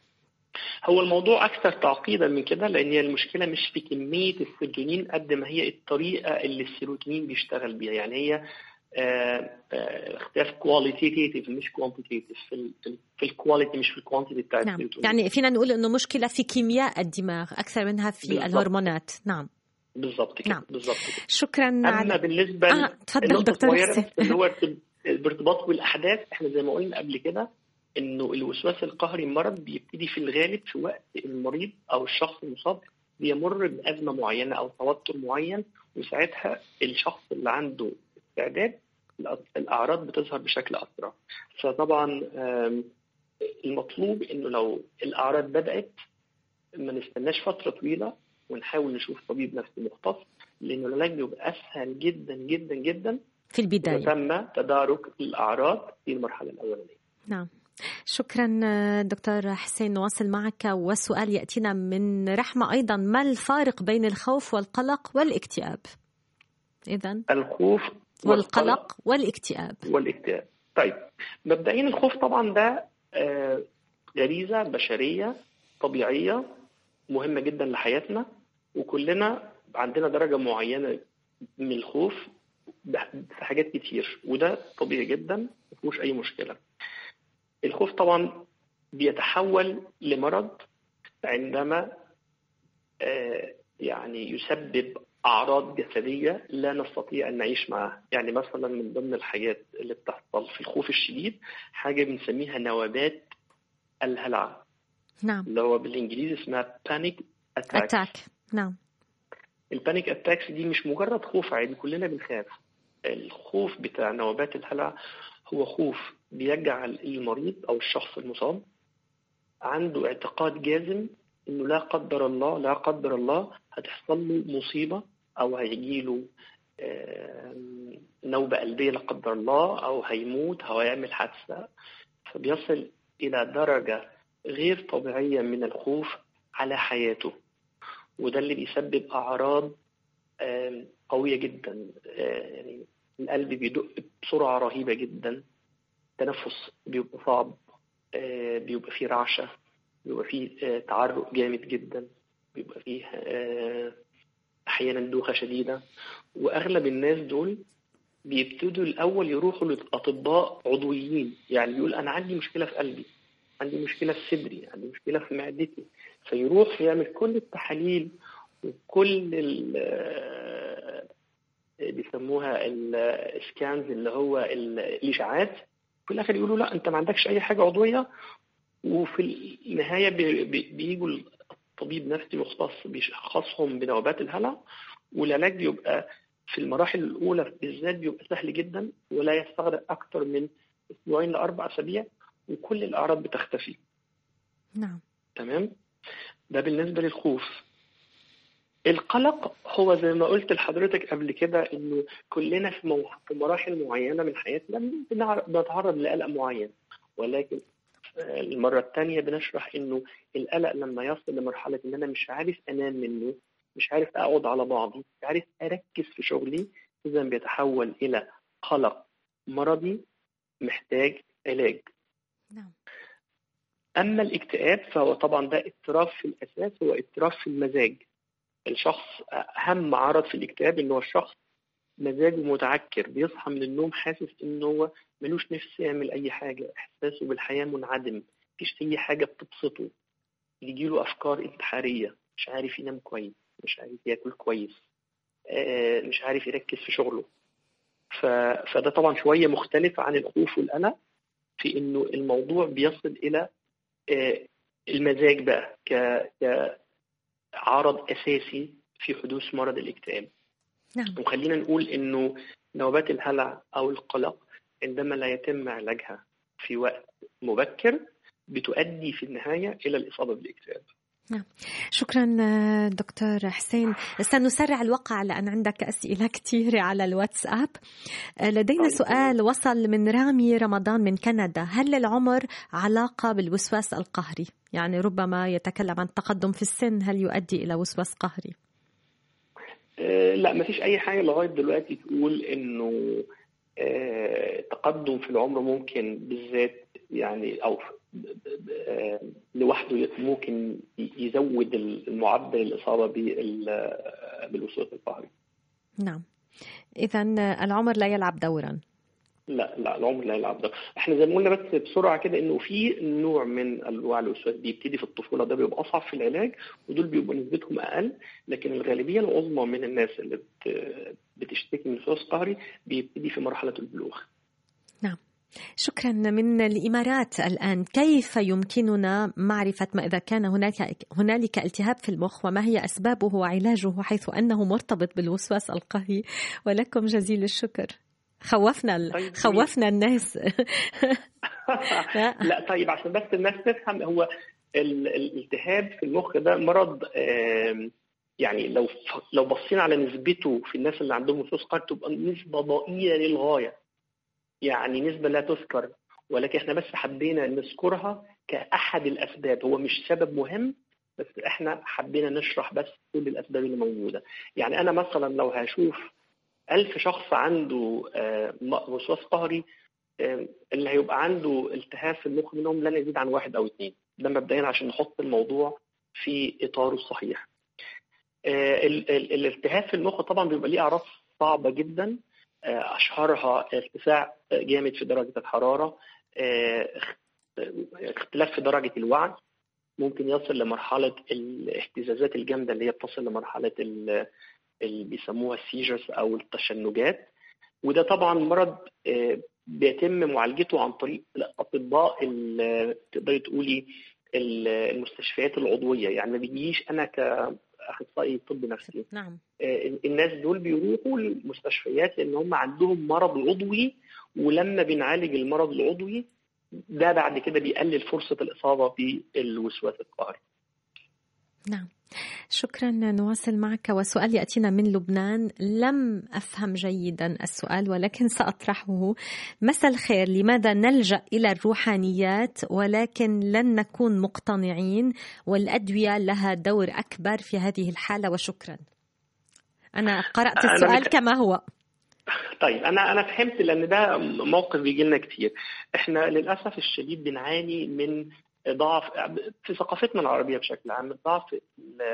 هو الموضوع اكثر تعقيدا من كده لان هي المشكله مش في كميه السيروتونين قد ما هي الطريقه اللي السيروتونين بيشتغل بيها يعني هي آه، آه، اختلاف كواليتيتيف مش كوانتيتيف في ال في, ال في الكواليتي مش في الكوانتيتي بتاع نعم السيروتونين يعني فينا نقول أنه مشكلة في كيمياء الدماغ أكثر منها في بالضبط. الهرمونات نعم بالظبط كده نعم. بالظبط كده شكرا اما على بالنسبه آه، تفضل النقطة دكتور الصغيرة حسين. بس اللي هو ارتب- الارتباط بالاحداث احنا زي ما قلنا قبل كده انه الوسواس القهري مرض بيبتدي في الغالب في وقت المريض او الشخص المصاب بيمر بازمه معينه او توتر معين وساعتها الشخص اللي عنده استعداد الأ- الاعراض بتظهر بشكل اسرع فطبعا آم، المطلوب انه لو الاعراض بدات ما نستناش فتره طويله ونحاول نشوف طبيب نفسي مختص لان العلاج بيبقى اسهل جدا جدا جدا في البداية إذا تم تدارك الاعراض في المرحله الاولانيه نعم شكرا دكتور حسين نواصل معك وسؤال يأتينا من رحمة أيضا ما الفارق بين الخوف والقلق والاكتئاب إذا الخوف والقلق والاكتئاب والاكتئاب طيب مبدئيا الخوف طبعا ده آه، غريزه بشريه طبيعيه مهمه جدا لحياتنا وكلنا عندنا درجه معينه من الخوف بح- في حاجات كتير وده طبيعي جدا ما فيهوش اي مشكله الخوف طبعا بيتحول لمرض عندما آه، يعني يسبب أعراض جسدية لا نستطيع أن نعيش معها يعني مثلا من ضمن الحاجات اللي بتحصل في الخوف الشديد حاجة بنسميها نوبات الهلع نعم اللي هو بالإنجليزي اسمها panic attack أتاك نعم البانيك اتاكس دي مش مجرد خوف عادي كلنا بنخاف الخوف بتاع نوبات الهلع هو خوف بيجعل المريض او الشخص المصاب عنده اعتقاد جازم انه لا قدر الله لا قدر الله هتحصل له مصيبه او هيجي له نوبه قلبيه لا قدر الله او هيموت او هيعمل حادثه فبيصل الى درجه غير طبيعيه من الخوف على حياته وده اللي بيسبب اعراض آم، قويه جدا آه، يعني القلب بيدق بسرعه رهيبه جدا التنفس بيبقى صعب آه، بيبقى فيه رعشه بيبقى فيه آه، تعرق جامد جدا بيبقى فيه آه، احيانا دوخه شديده واغلب الناس دول بيبتدوا الاول يروحوا لاطباء عضويين يعني يقول انا عندي مشكله في قلبي عندي مشكله في صدري عندي مشكله في معدتي فيروح يعمل كل التحاليل وكل ال- بيسموها السكانز اللي هو ال- الاشاعات في الاخر يقولوا لا انت ما عندكش اي حاجه عضويه وفي النهايه بي- بي- بيجوا الطبيب نفسي مختص بيشخصهم بنوبات الهلع والعلاج بيبقى في المراحل الاولى بالذات بيبقى سهل جدا ولا يستغرق اكثر من اسبوعين لاربع اسابيع وكل الاعراض بتختفي نعم تمام ده بالنسبه للخوف القلق هو زي ما قلت لحضرتك قبل كده انه كلنا في, مو... في مراحل معينه من حياتنا بنعر- بنتعرض لقلق معين ولكن آه، المره الثانيه بنشرح انه القلق لما يصل لمرحله ان انا مش عارف انام منه مش عارف اقعد على بعضي مش عارف اركز في شغلي اذا بيتحول الى قلق مرضي محتاج علاج نعم اما الاكتئاب فهو طبعا ده اضطراب في الاساس هو اضطراب في المزاج الشخص اهم عرض في الاكتئاب ان هو الشخص مزاجه متعكر بيصحى من النوم حاسس ان هو ملوش نفس يعمل اي حاجه احساسه بالحياه منعدم مفيش اي حاجه بتبسطه يجيله افكار انتحاريه مش عارف ينام كويس مش عارف ياكل كويس آه، مش عارف يركز في شغله ف... فده طبعا شويه مختلف عن الخوف والقلق في انه الموضوع بيصل الى آه، المزاج بقى ك... كعرض اساسي في حدوث مرض الاكتئاب نعم وخلينا نقول انه نوبات الهلع او القلق عندما لا يتم علاجها في وقت مبكر بتؤدي في النهايه الى الاصابه بالاكتئاب. شكرا آه، دكتور حسين سنسرع الوقع لأن عندك أسئلة كثيرة على الواتساب آه، لدينا طيب. سؤال وصل من رامي رمضان من كندا هل للعمر علاقة بالوسواس القهري؟ يعني ربما يتكلم عن تقدم في السن هل يؤدي إلى وسواس قهري؟ آه، لا ما فيش اي حاجه لغايه دلوقتي تقول انه آه، تقدم في العمر ممكن بالذات يعني او آه، لوحده ممكن يزود المعدل الاصابه بال- بالوسواس القهري. نعم إذا العمر لا يلعب دورا لا لا العمر لا يلعب دور احنا زي ما قلنا بس بسرعه كده انه في نوع من انواع الوسواس بيبتدي في الطفوله ده بيبقى اصعب في العلاج ودول بيبقوا نسبتهم اقل لكن الغالبيه العظمى من الناس اللي بت- بتشتكي من وسواس قهري بيبتدي في مرحله البلوغ شكرا من الامارات الان كيف يمكننا معرفه ما اذا كان هناك هنالك التهاب في المخ وما هي اسبابه وعلاجه حيث انه مرتبط بالوسواس القهري ولكم جزيل الشكر خوفنا ال- طيب. خوفنا الناس لا. لا طيب عشان بس الناس تفهم هو ال- الالتهاب في المخ ده مرض آم، يعني لو ف- لو بصينا على نسبته في الناس اللي عندهم وسواس قهري تبقى نسبه ضئيله للغايه يعني نسبه لا تذكر ولكن احنا بس حبينا نذكرها كاحد الاسباب هو مش سبب مهم بس احنا حبينا نشرح بس كل الاسباب اللي موجوده يعني انا مثلا لو هشوف ألف شخص عنده آه، م- وسواس قهري آه، اللي هيبقى عنده التهاب في المخ منهم لن يزيد عن واحد او اثنين ده مبدئيا عشان نحط الموضوع في اطاره الصحيح آه، ال- ال- الالتهاب في المخ طبعا بيبقى ليه اعراض صعبه جدا آه، اشهرها ارتفاع جامد في درجه الحراره آه، اخ- اختلاف في درجه الوعي ممكن يصل لمرحله الاهتزازات الجامده اللي هي بتصل لمرحله ال- اللي بيسموها السيجرز او التشنجات وده طبعا مرض آه، بيتم معالجته عن طريق الاطباء ال- تقدري تقولي ال- المستشفيات العضويه يعني ما بيجيش انا كاخصائي طب نفسي نعم آه، الناس دول بيروحوا المستشفيات لان هم عندهم مرض عضوي ولما بنعالج المرض العضوي ده بعد كده بيقلل فرصه الاصابه بالوسواس القهري نعم شكرا نواصل معك وسؤال ياتينا من لبنان لم افهم جيدا السؤال ولكن ساطرحه مساء الخير لماذا نلجا الى الروحانيات ولكن لن نكون مقتنعين والادويه لها دور اكبر في هذه الحاله وشكرا انا قرات أنا السؤال مت- كما هو طيب انا انا فهمت لان ده موقف بيجي لنا كتير احنا للاسف الشديد بنعاني من ضعف في ثقافتنا العربيه بشكل عام ضعف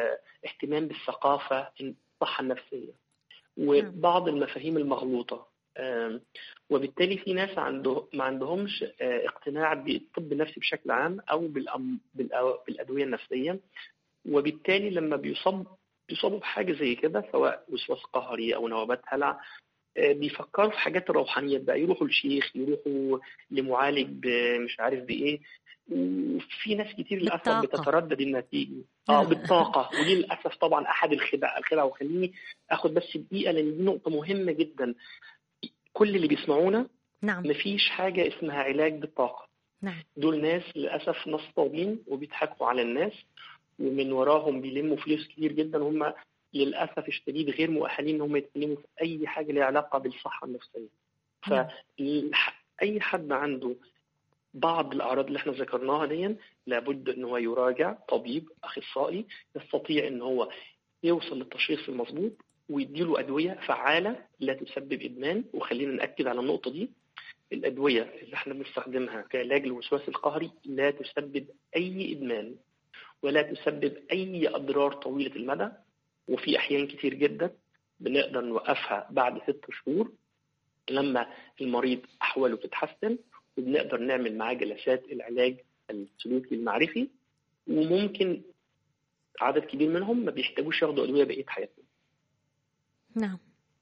الاهتمام بالثقافه الصحه النفسيه وبعض المفاهيم المغلوطه آم، وبالتالي في ناس عنده ما عندهمش آه، اقتناع بالطب النفسي بشكل عام او بالأم بالأ- بالادويه النفسيه وبالتالي لما بيصاب بيصابوا بحاجه زي كده سواء وسواس قهري او نوبات هلع آه، بيفكروا في حاجات الروحانيات بقى يروحوا لشيخ يروحوا لمعالج ب- مش عارف بايه وفي ناس كتير للاسف بالطاقة. بتتردد انها تيجي اه آه. بالطاقه ودي للاسف طبعا احد الخدع الخدع وخليني اخد بس دقيقه لان دي نقطه مهمه جدا كل اللي بيسمعونا نعم مفيش حاجه اسمها علاج بالطاقه نعم دول ناس للاسف نصابين وبيضحكوا على الناس ومن وراهم بيلموا فلوس كتير جدا هم للاسف الشديد غير مؤهلين ان هم يتكلموا في اي حاجه ليها علاقه بالصحه النفسيه نعم. فاي حد عنده بعض الاعراض اللي احنا ذكرناها دي لابد ان هو يراجع طبيب اخصائي يستطيع ان هو يوصل للتشخيص المظبوط ويديله ادويه فعاله لا تسبب ادمان وخلينا ناكد على النقطه دي الادويه اللي احنا بنستخدمها كعلاج الوسواس القهري لا تسبب اي ادمان ولا تسبب اي اضرار طويله المدى وفي احيان كتير جدا بنقدر نوقفها بعد ست شهور لما المريض احواله تتحسن وبنقدر نعمل معاه جلسات العلاج السلوكي المعرفي وممكن عدد كبير منهم ما بيحتاجوش ياخدوا ادويه بقيه حياتهم نعم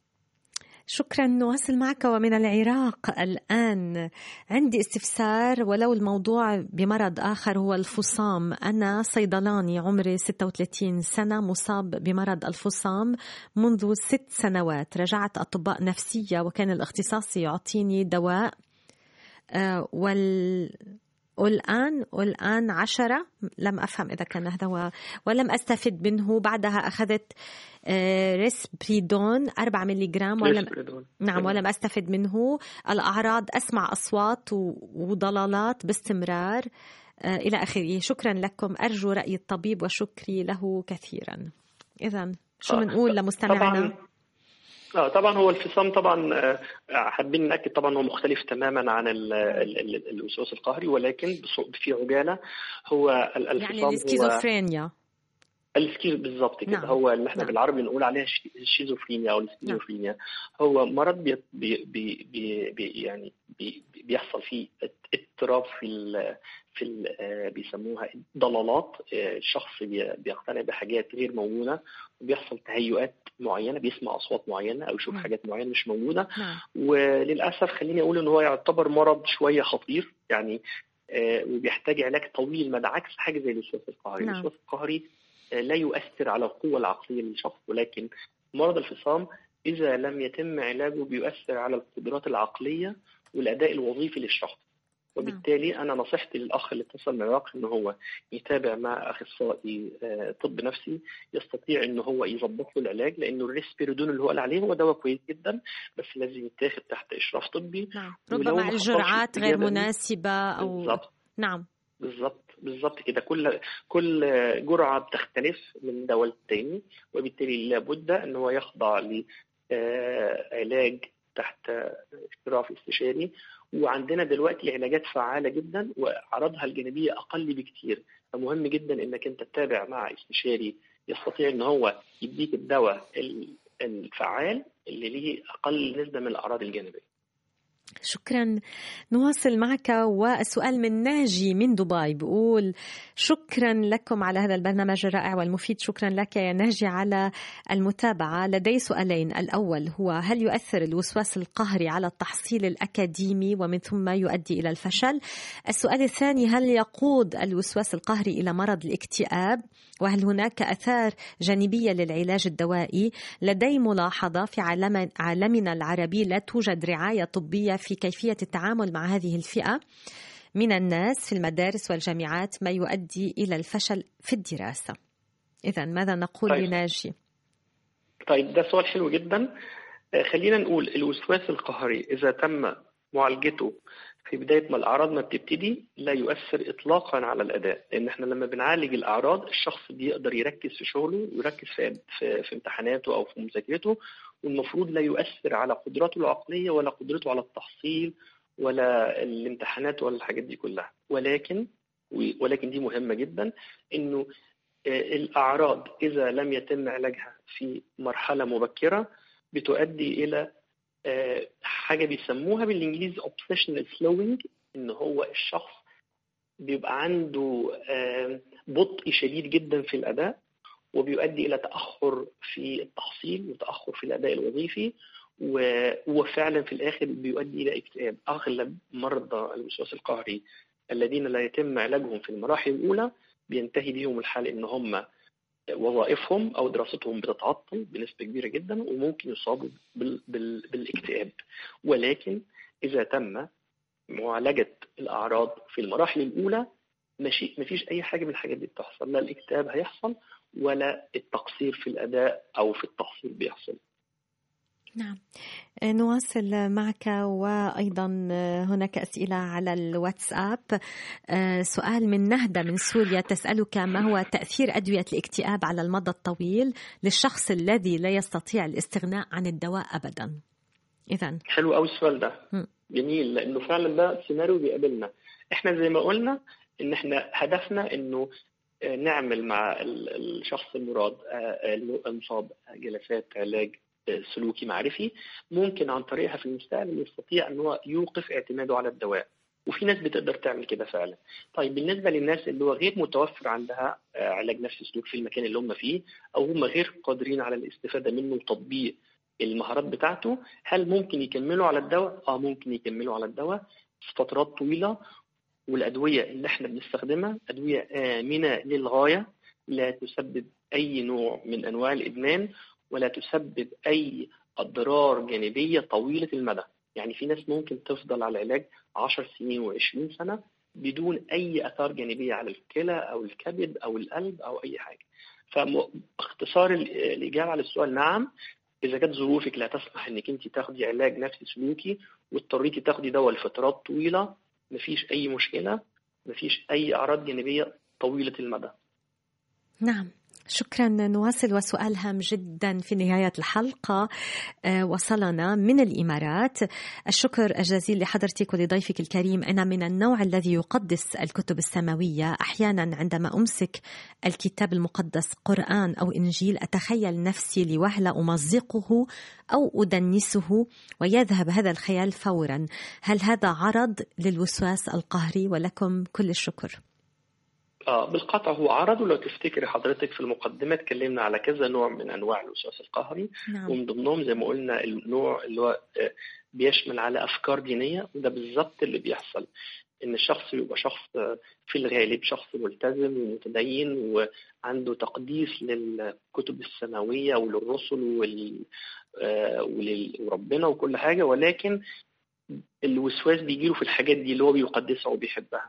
شكرا نواصل معك ومن العراق الآن عندي استفسار ولو الموضوع بمرض آخر هو الفصام أنا صيدلاني عمري 36 سنة مصاب بمرض الفصام منذ ست سنوات رجعت أطباء نفسية وكان الاختصاصي يعطيني دواء آه، وال والآن والآن عشرة لم أفهم إذا كان هذا هو ولم أستفد منه بعدها أخذت آه، ريسبريدون 4 ملغرام ولم ريسبريدون. نعم ولم أستفد منه الأعراض أسمع أصوات و- وضلالات باستمرار آه، إلى آخره شكرا لكم أرجو رأي الطبيب وشكري له كثيرا إذا شو آه، بنقول لمستمعنا طبعا اه طبعا هو الفصام طبعا آه، حابين ناكد طبعا هو مختلف تماما عن ال- ال- ال- الوسواس القهري ولكن بص- في عجاله هو ال- الفصام يعني هو السكيزوفرينيا السكيز بالظبط كده نعم. هو اللي احنا نعم. بالعربي بنقول عليها الش- الشيزوفرينيا او السكيزوفرينيا هو مرض بي بي بي بي بي يعني بي بيحصل فيه اضطراب في ال في ال آه، بيسموها ضلالات آه، الشخص بي- بيقتنع بحاجات غير موجوده وبيحصل تهيؤات معينه بيسمع اصوات معينه او يشوف نعم. حاجات معينه مش موجوده نعم وللاسف خليني اقول ان هو يعتبر مرض شويه خطير يعني آه، وبيحتاج علاج طويل المدى عكس حاجه زي الوسواس القهري، نعم. الوسواس القهري آه، لا يؤثر على القوه العقليه للشخص ولكن مرض الفصام اذا لم يتم علاجه بيؤثر على القدرات العقليه والاداء الوظيفي للشخص. وبالتالي انا نصيحتي للاخ اللي اتصل من العراق ان هو يتابع مع اخصائي آه، طب نفسي يستطيع ان هو يظبط له العلاج لانه الريسبيرودون اللي هو قال عليه هو دواء كويس جدا بس لازم يتاخد تحت اشراف طبي نعم ولو ربما ما حصلش الجرعات غير استجابة ليه- مناسبة أو بالظبط نعم بالظبط بالظبط كده كل كل جرعه بتختلف من دواء للتاني وبالتالي لابد ان هو يخضع لعلاج تحت اشراف استشاري وعندنا دلوقتي علاجات فعاله جدا واعراضها الجانبيه اقل بكتير فمهم جدا انك انت تتابع مع استشاري يستطيع ان هو يديك الدواء ال- الفعال اللي ليه اقل نسبه من الاعراض الجانبيه شكرا نواصل معك والسؤال من ناجي من دبي بيقول شكرا لكم على هذا البرنامج الرائع والمفيد شكرا لك يا ناجي على المتابعة لدي سؤالين الأول هو هل يؤثر الوسواس القهري على التحصيل الأكاديمي ومن ثم يؤدي إلى الفشل السؤال الثاني هل يقود الوسواس القهري إلى مرض الاكتئاب وهل هناك أثار جانبية للعلاج الدوائي لدي ملاحظة في عالم عالمنا العربي لا توجد رعاية طبية في كيفية التعامل مع هذه الفئة من الناس في المدارس والجامعات ما يؤدي إلى الفشل في الدراسة إذا ماذا نقول طيب. لناجي؟ طيب ده سؤال حلو جدا آه، خلينا نقول الوسواس القهري إذا تم معالجته في بداية ما الأعراض ما بتبتدي لا يؤثر إطلاقا على الأداء لأن إحنا لما بنعالج الأعراض الشخص بيقدر يركز في شغله ويركز في, في, في امتحاناته أو في مذاكرته والمفروض لا يؤثر على قدراته العقلية ولا قدرته على التحصيل ولا الامتحانات ولا الحاجات دي كلها ولكن ولكن دي مهمة جدا إنه آه، الأعراض إذا لم يتم علاجها في مرحلة مبكرة بتؤدي إلى آه، حاجه بيسموها بالانجليزي obsessional slowing ان هو الشخص بيبقى عنده آه، بطء شديد جدا في الاداء وبيؤدي الى تاخر في التحصيل وتاخر في الاداء الوظيفي و- وفعلا في الاخر بيؤدي الى اكتئاب اغلب مرضى الوسواس القهري الذين لا يتم علاجهم في المراحل الاولى بينتهي بهم الحال ان هم وظائفهم او دراستهم بتتعطل بنسبه كبيره جدا وممكن يصابوا بال بال بالاكتئاب ولكن اذا تم معالجه الاعراض في المراحل الاولى ماشي مفيش اي حاجه من الحاجات دي بتحصل لا الاكتئاب هيحصل ولا التقصير في الاداء او في التحصيل بيحصل نعم آه، نواصل معك وأيضا آه، هناك أسئلة على الواتساب آه، سؤال من نهدة من سوريا تسألك ما هو تأثير أدوية الاكتئاب على المدى الطويل للشخص الذي لا يستطيع الاستغناء عن الدواء أبدا إذا حلو قوي السؤال ده مم. جميل لانه فعلا ده سيناريو بيقابلنا احنا زي ما قلنا ان احنا هدفنا انه آه، نعمل مع ال- الشخص المراد آه، المصاب جلسات علاج آه، سلوكي معرفي ممكن عن طريقها في المستقبل يستطيع ان هو يوقف اعتماده على الدواء وفي ناس بتقدر تعمل كده فعلا طيب بالنسبه للناس اللي هو غير متوفر عندها آه، علاج نفسي سلوك في المكان اللي هم فيه او هم غير قادرين على الاستفاده منه وتطبيق المهارات بتاعته هل ممكن يكملوا على الدواء؟ اه ممكن يكملوا على الدواء في فترات طويله والادويه اللي احنا بنستخدمها ادويه امنه للغايه لا تسبب اي نوع من انواع الادمان ولا تسبب اي اضرار جانبيه طويله المدى يعني في ناس ممكن تفضل على العلاج 10 سنين و20 سنه بدون اي اثار جانبيه على الكلى او الكبد او القلب او اي حاجه فاختصار الاجابه على السؤال نعم اذا كانت ظروفك لا تسمح انك انت تاخدي علاج نفسي سلوكي واضطريتي تاخدي دواء لفترات طويله مفيش اي مشكله مفيش اي اعراض جانبيه طويله المدى نعم شكرا نواصل وسؤال هام جدا في نهاية الحلقة آه، وصلنا من الإمارات الشكر الجزيل لحضرتك ولضيفك الكريم أنا من النوع الذي يقدس الكتب السماوية أحيانا عندما أمسك الكتاب المقدس قرآن أو إنجيل أتخيل نفسي لوهلة أمزقه أو أدنسه ويذهب هذا الخيال فورا هل هذا عرض للوسواس القهري ولكم كل الشكر اه بالقطع هو عرض ولو تفتكري حضرتك في المقدمه اتكلمنا على كذا نوع من انواع الوسواس القهري نعم ومن ضمنهم زي ما قلنا النوع اللي هو آه، بيشمل على افكار دينيه وده بالظبط اللي بيحصل ان الشخص يبقى شخص آه، في الغالب شخص ملتزم ومتدين وعنده تقديس للكتب السماويه وللرسل وال آه، ولل- وربنا وكل حاجه ولكن الوسواس بيجيله في الحاجات دي اللي هو بيقدسها وبيحبها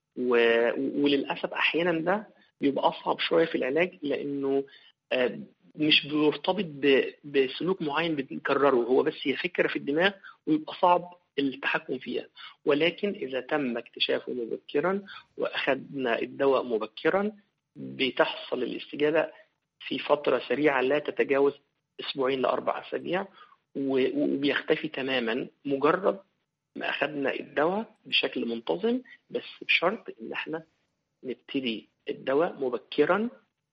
و- وللاسف احيانا ده بيبقى اصعب شويه في العلاج لانه آه، مش بيرتبط ب- بسلوك معين بنكرره هو بس هي فكره في الدماغ ويبقى صعب التحكم فيها ولكن اذا تم اكتشافه مبكرا واخذنا الدواء مبكرا بتحصل الاستجابه في فتره سريعه لا تتجاوز اسبوعين لاربع اسابيع و- وبيختفي تماما مجرد ما اخذنا الدواء بشكل منتظم بس بشرط ان احنا نبتدي الدواء مبكرا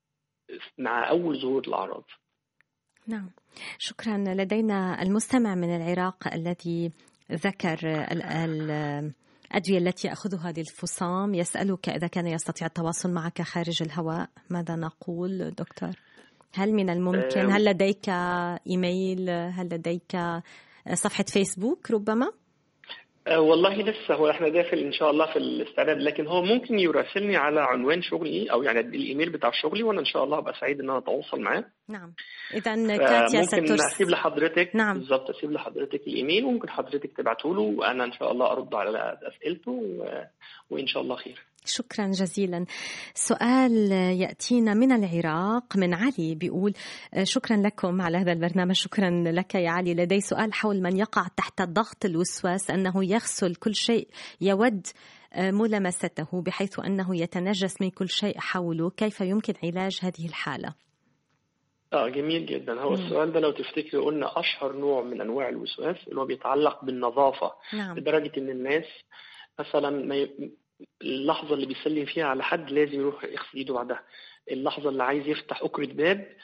مع اول ظهور الاعراض نعم شكرا لدينا المستمع من العراق الذي ذكر ال- ال- الأدوية التي يأخذها للفصام يسألك إذا كان يستطيع التواصل معك خارج الهواء ماذا نقول دكتور هل من الممكن آه، هل لديك إيميل هل لديك صفحة فيسبوك ربما أه والله لسه هو احنا داخل ان شاء الله في الاستعداد لكن هو ممكن يراسلني على عنوان شغلي او يعني الايميل بتاع شغلي وانا ان شاء الله ابقى سعيد ان انا اتواصل معاه نعم إذا كاتيا ممكن سترس اسيب لحضرتك نعم. بالظبط اسيب لحضرتك الايميل وممكن حضرتك تبعته له وانا ان شاء الله ارد على اسئلته و... وان شاء الله خير شكرا جزيلا سؤال يأتينا من العراق من علي بيقول شكرا لكم على هذا البرنامج شكرا لك يا علي لدي سؤال حول من يقع تحت ضغط الوسواس أنه يغسل كل شيء يود ملامسته بحيث أنه يتنجس من كل شيء حوله كيف يمكن علاج هذه الحالة اه جميل جدا هو مم. السؤال ده لو تفتكري قلنا اشهر نوع من انواع الوسواس اللي هو بيتعلق بالنظافه نعم لدرجه ان الناس مثلا ما ي... اللحظه اللي بيسلم فيها على حد لازم يروح يغسل ايده بعدها اللحظه اللي عايز يفتح اكره باب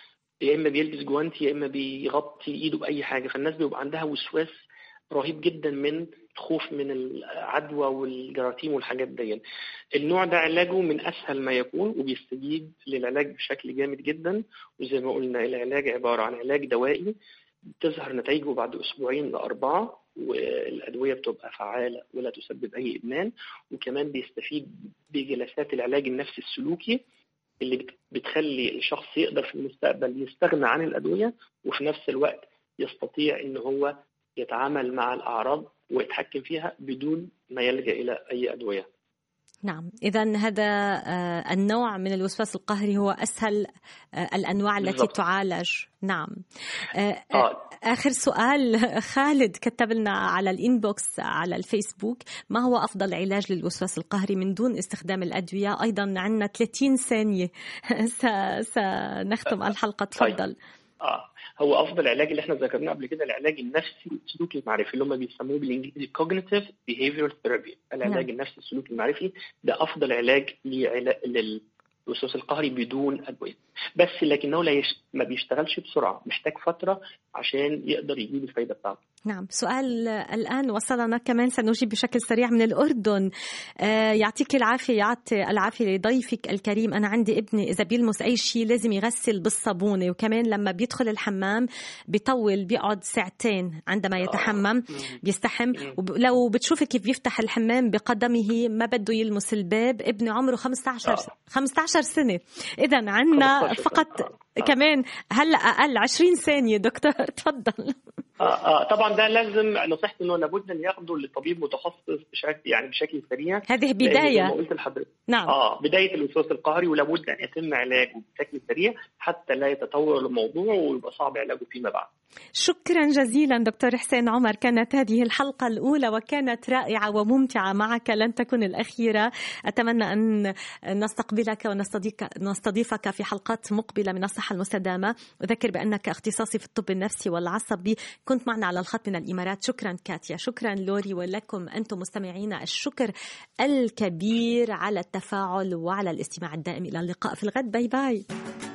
يا اما بيلبس جوانتي يا اما بيغطي ايده باي حاجه فالناس بيبقى عندها وسواس رهيب جدا من الخوف من العدوى والجراثيم والحاجات دي النوع ده علاجه من اسهل ما يكون وبيستجيب للعلاج بشكل جامد جدا وزي ما قلنا العلاج عباره عن علاج دوائي تظهر نتائجه بعد اسبوعين لاربعه والادويه بتبقى فعاله ولا تسبب اي ادمان وكمان بيستفيد بجلسات العلاج النفسي السلوكي اللي بت- بتخلي الشخص يقدر في المستقبل يستغنى عن الادويه وفي نفس الوقت يستطيع ان هو يتعامل مع الاعراض ويتحكم فيها بدون ما يلجا الى اي ادويه نعم إذا هذا آه، النوع من الوسواس القهري هو أسهل آه، الأنواع التي بالضبط. تعالج نعم آه، اه آخر سؤال خالد كتب لنا على الإنبوكس على الفيسبوك ما هو أفضل علاج للوسواس القهري من دون استخدام الأدوية أيضا عندنا 30 ثانية س- سنختم الحلقة طيب. تفضل اه هو افضل علاج اللي احنا ذكرناه قبل كده العلاج النفسي السلوكي المعرفي اللي هم بيسموه بالانجليزي cognitive behavioral therapy العلاج نعم. النفسي السلوكي المعرفي ده افضل علاج لعلا- للوسواس القهري بدون ادويه بس لكنه لا يش... ما بيشتغلش بسرعه محتاج فتره عشان يقدر يجيب الفايده بتاعته نعم سؤال الآن وصلنا كمان سنجيب بشكل سريع من الأردن آه، يعطيك العافية يعطي العافية لضيفك الكريم أنا عندي ابني إذا بيلمس أي شيء لازم يغسل بالصابونة وكمان لما بيدخل الحمام بيطول بيقعد ساعتين عندما يتحمم بيستحم ولو بتشوفي كيف بيفتح الحمام بقدمه ما بده يلمس الباب ابني عمره 15 آه. 15 سنة إذا عندنا 15 فقط سنة. آه. كمان هلا أقل 20 ثانية دكتور تفضل آه آه طبعا ده لازم نصيحتي انه لابد ان ياخده لطبيب متخصص بشكل يعني بشكل سريع هذه لأن زي بداية ما قلت لحضرتك نعم اه بدايه الوسواس القهري ولابد ان يتم علاجه بشكل سريع حتى لا يتطور الموضوع ويبقى صعب علاجه فيما بعد شكرا جزيلا دكتور حسين عمر كانت هذه الحلقة الأولى وكانت رائعة وممتعة معك لن تكون الأخيرة أتمنى أن نستقبلك ونستضيفك نستضيفك في حلقات مقبلة من الصحة المستدامة أذكر بأنك اختصاصي في الطب النفسي والعصبي كنت معنا على الخط من الإمارات شكرا كاتيا شكرا لوري ولكم أنتم مستمعين الشكر الكبير على التفاعل وعلى الاستماع الدائم إلى اللقاء في الغد باي باي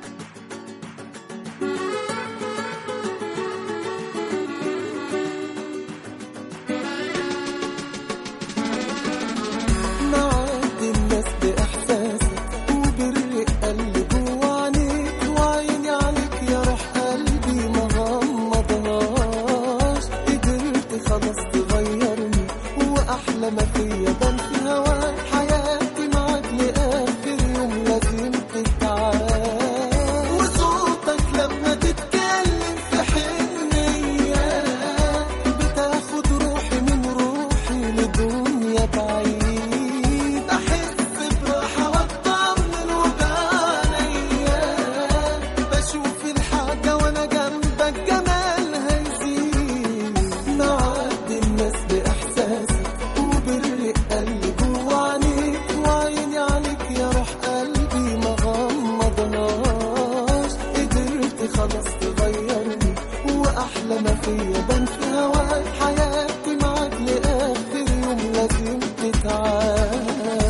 معدي الناس بإحساسك وبالرقة اللي جوا عينيك وعيني عليك يا روح قلبي ما غمضهاش قدرت خلاص تغيرني وأحلى ما فيا بان في هواك حياتي معاك لآخر يوم لازم تتعاش وصوتك لما تتكلم في حنية بتاخد روحي من روحي لدنيا بعيد أحس براحة وأطمن وبعنيا بشوف الحاجة وأنا جنبك جمالها يزيد معدي الناس بإحساسك وبالرقة اللي جوا عينيك وعيني عليك يا روح قلبي ما غمضناش قدرت خلاص تغيرني وأحلى ما فيا بان في هواك حياتي معاك لآخر يوم لازم تتعاش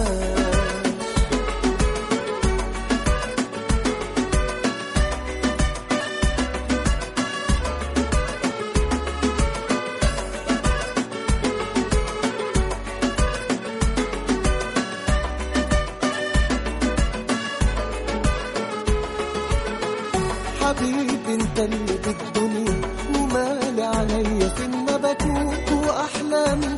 حبيبي انت اللي بالدنيا ومالي عليا فين ما بكون واحلامي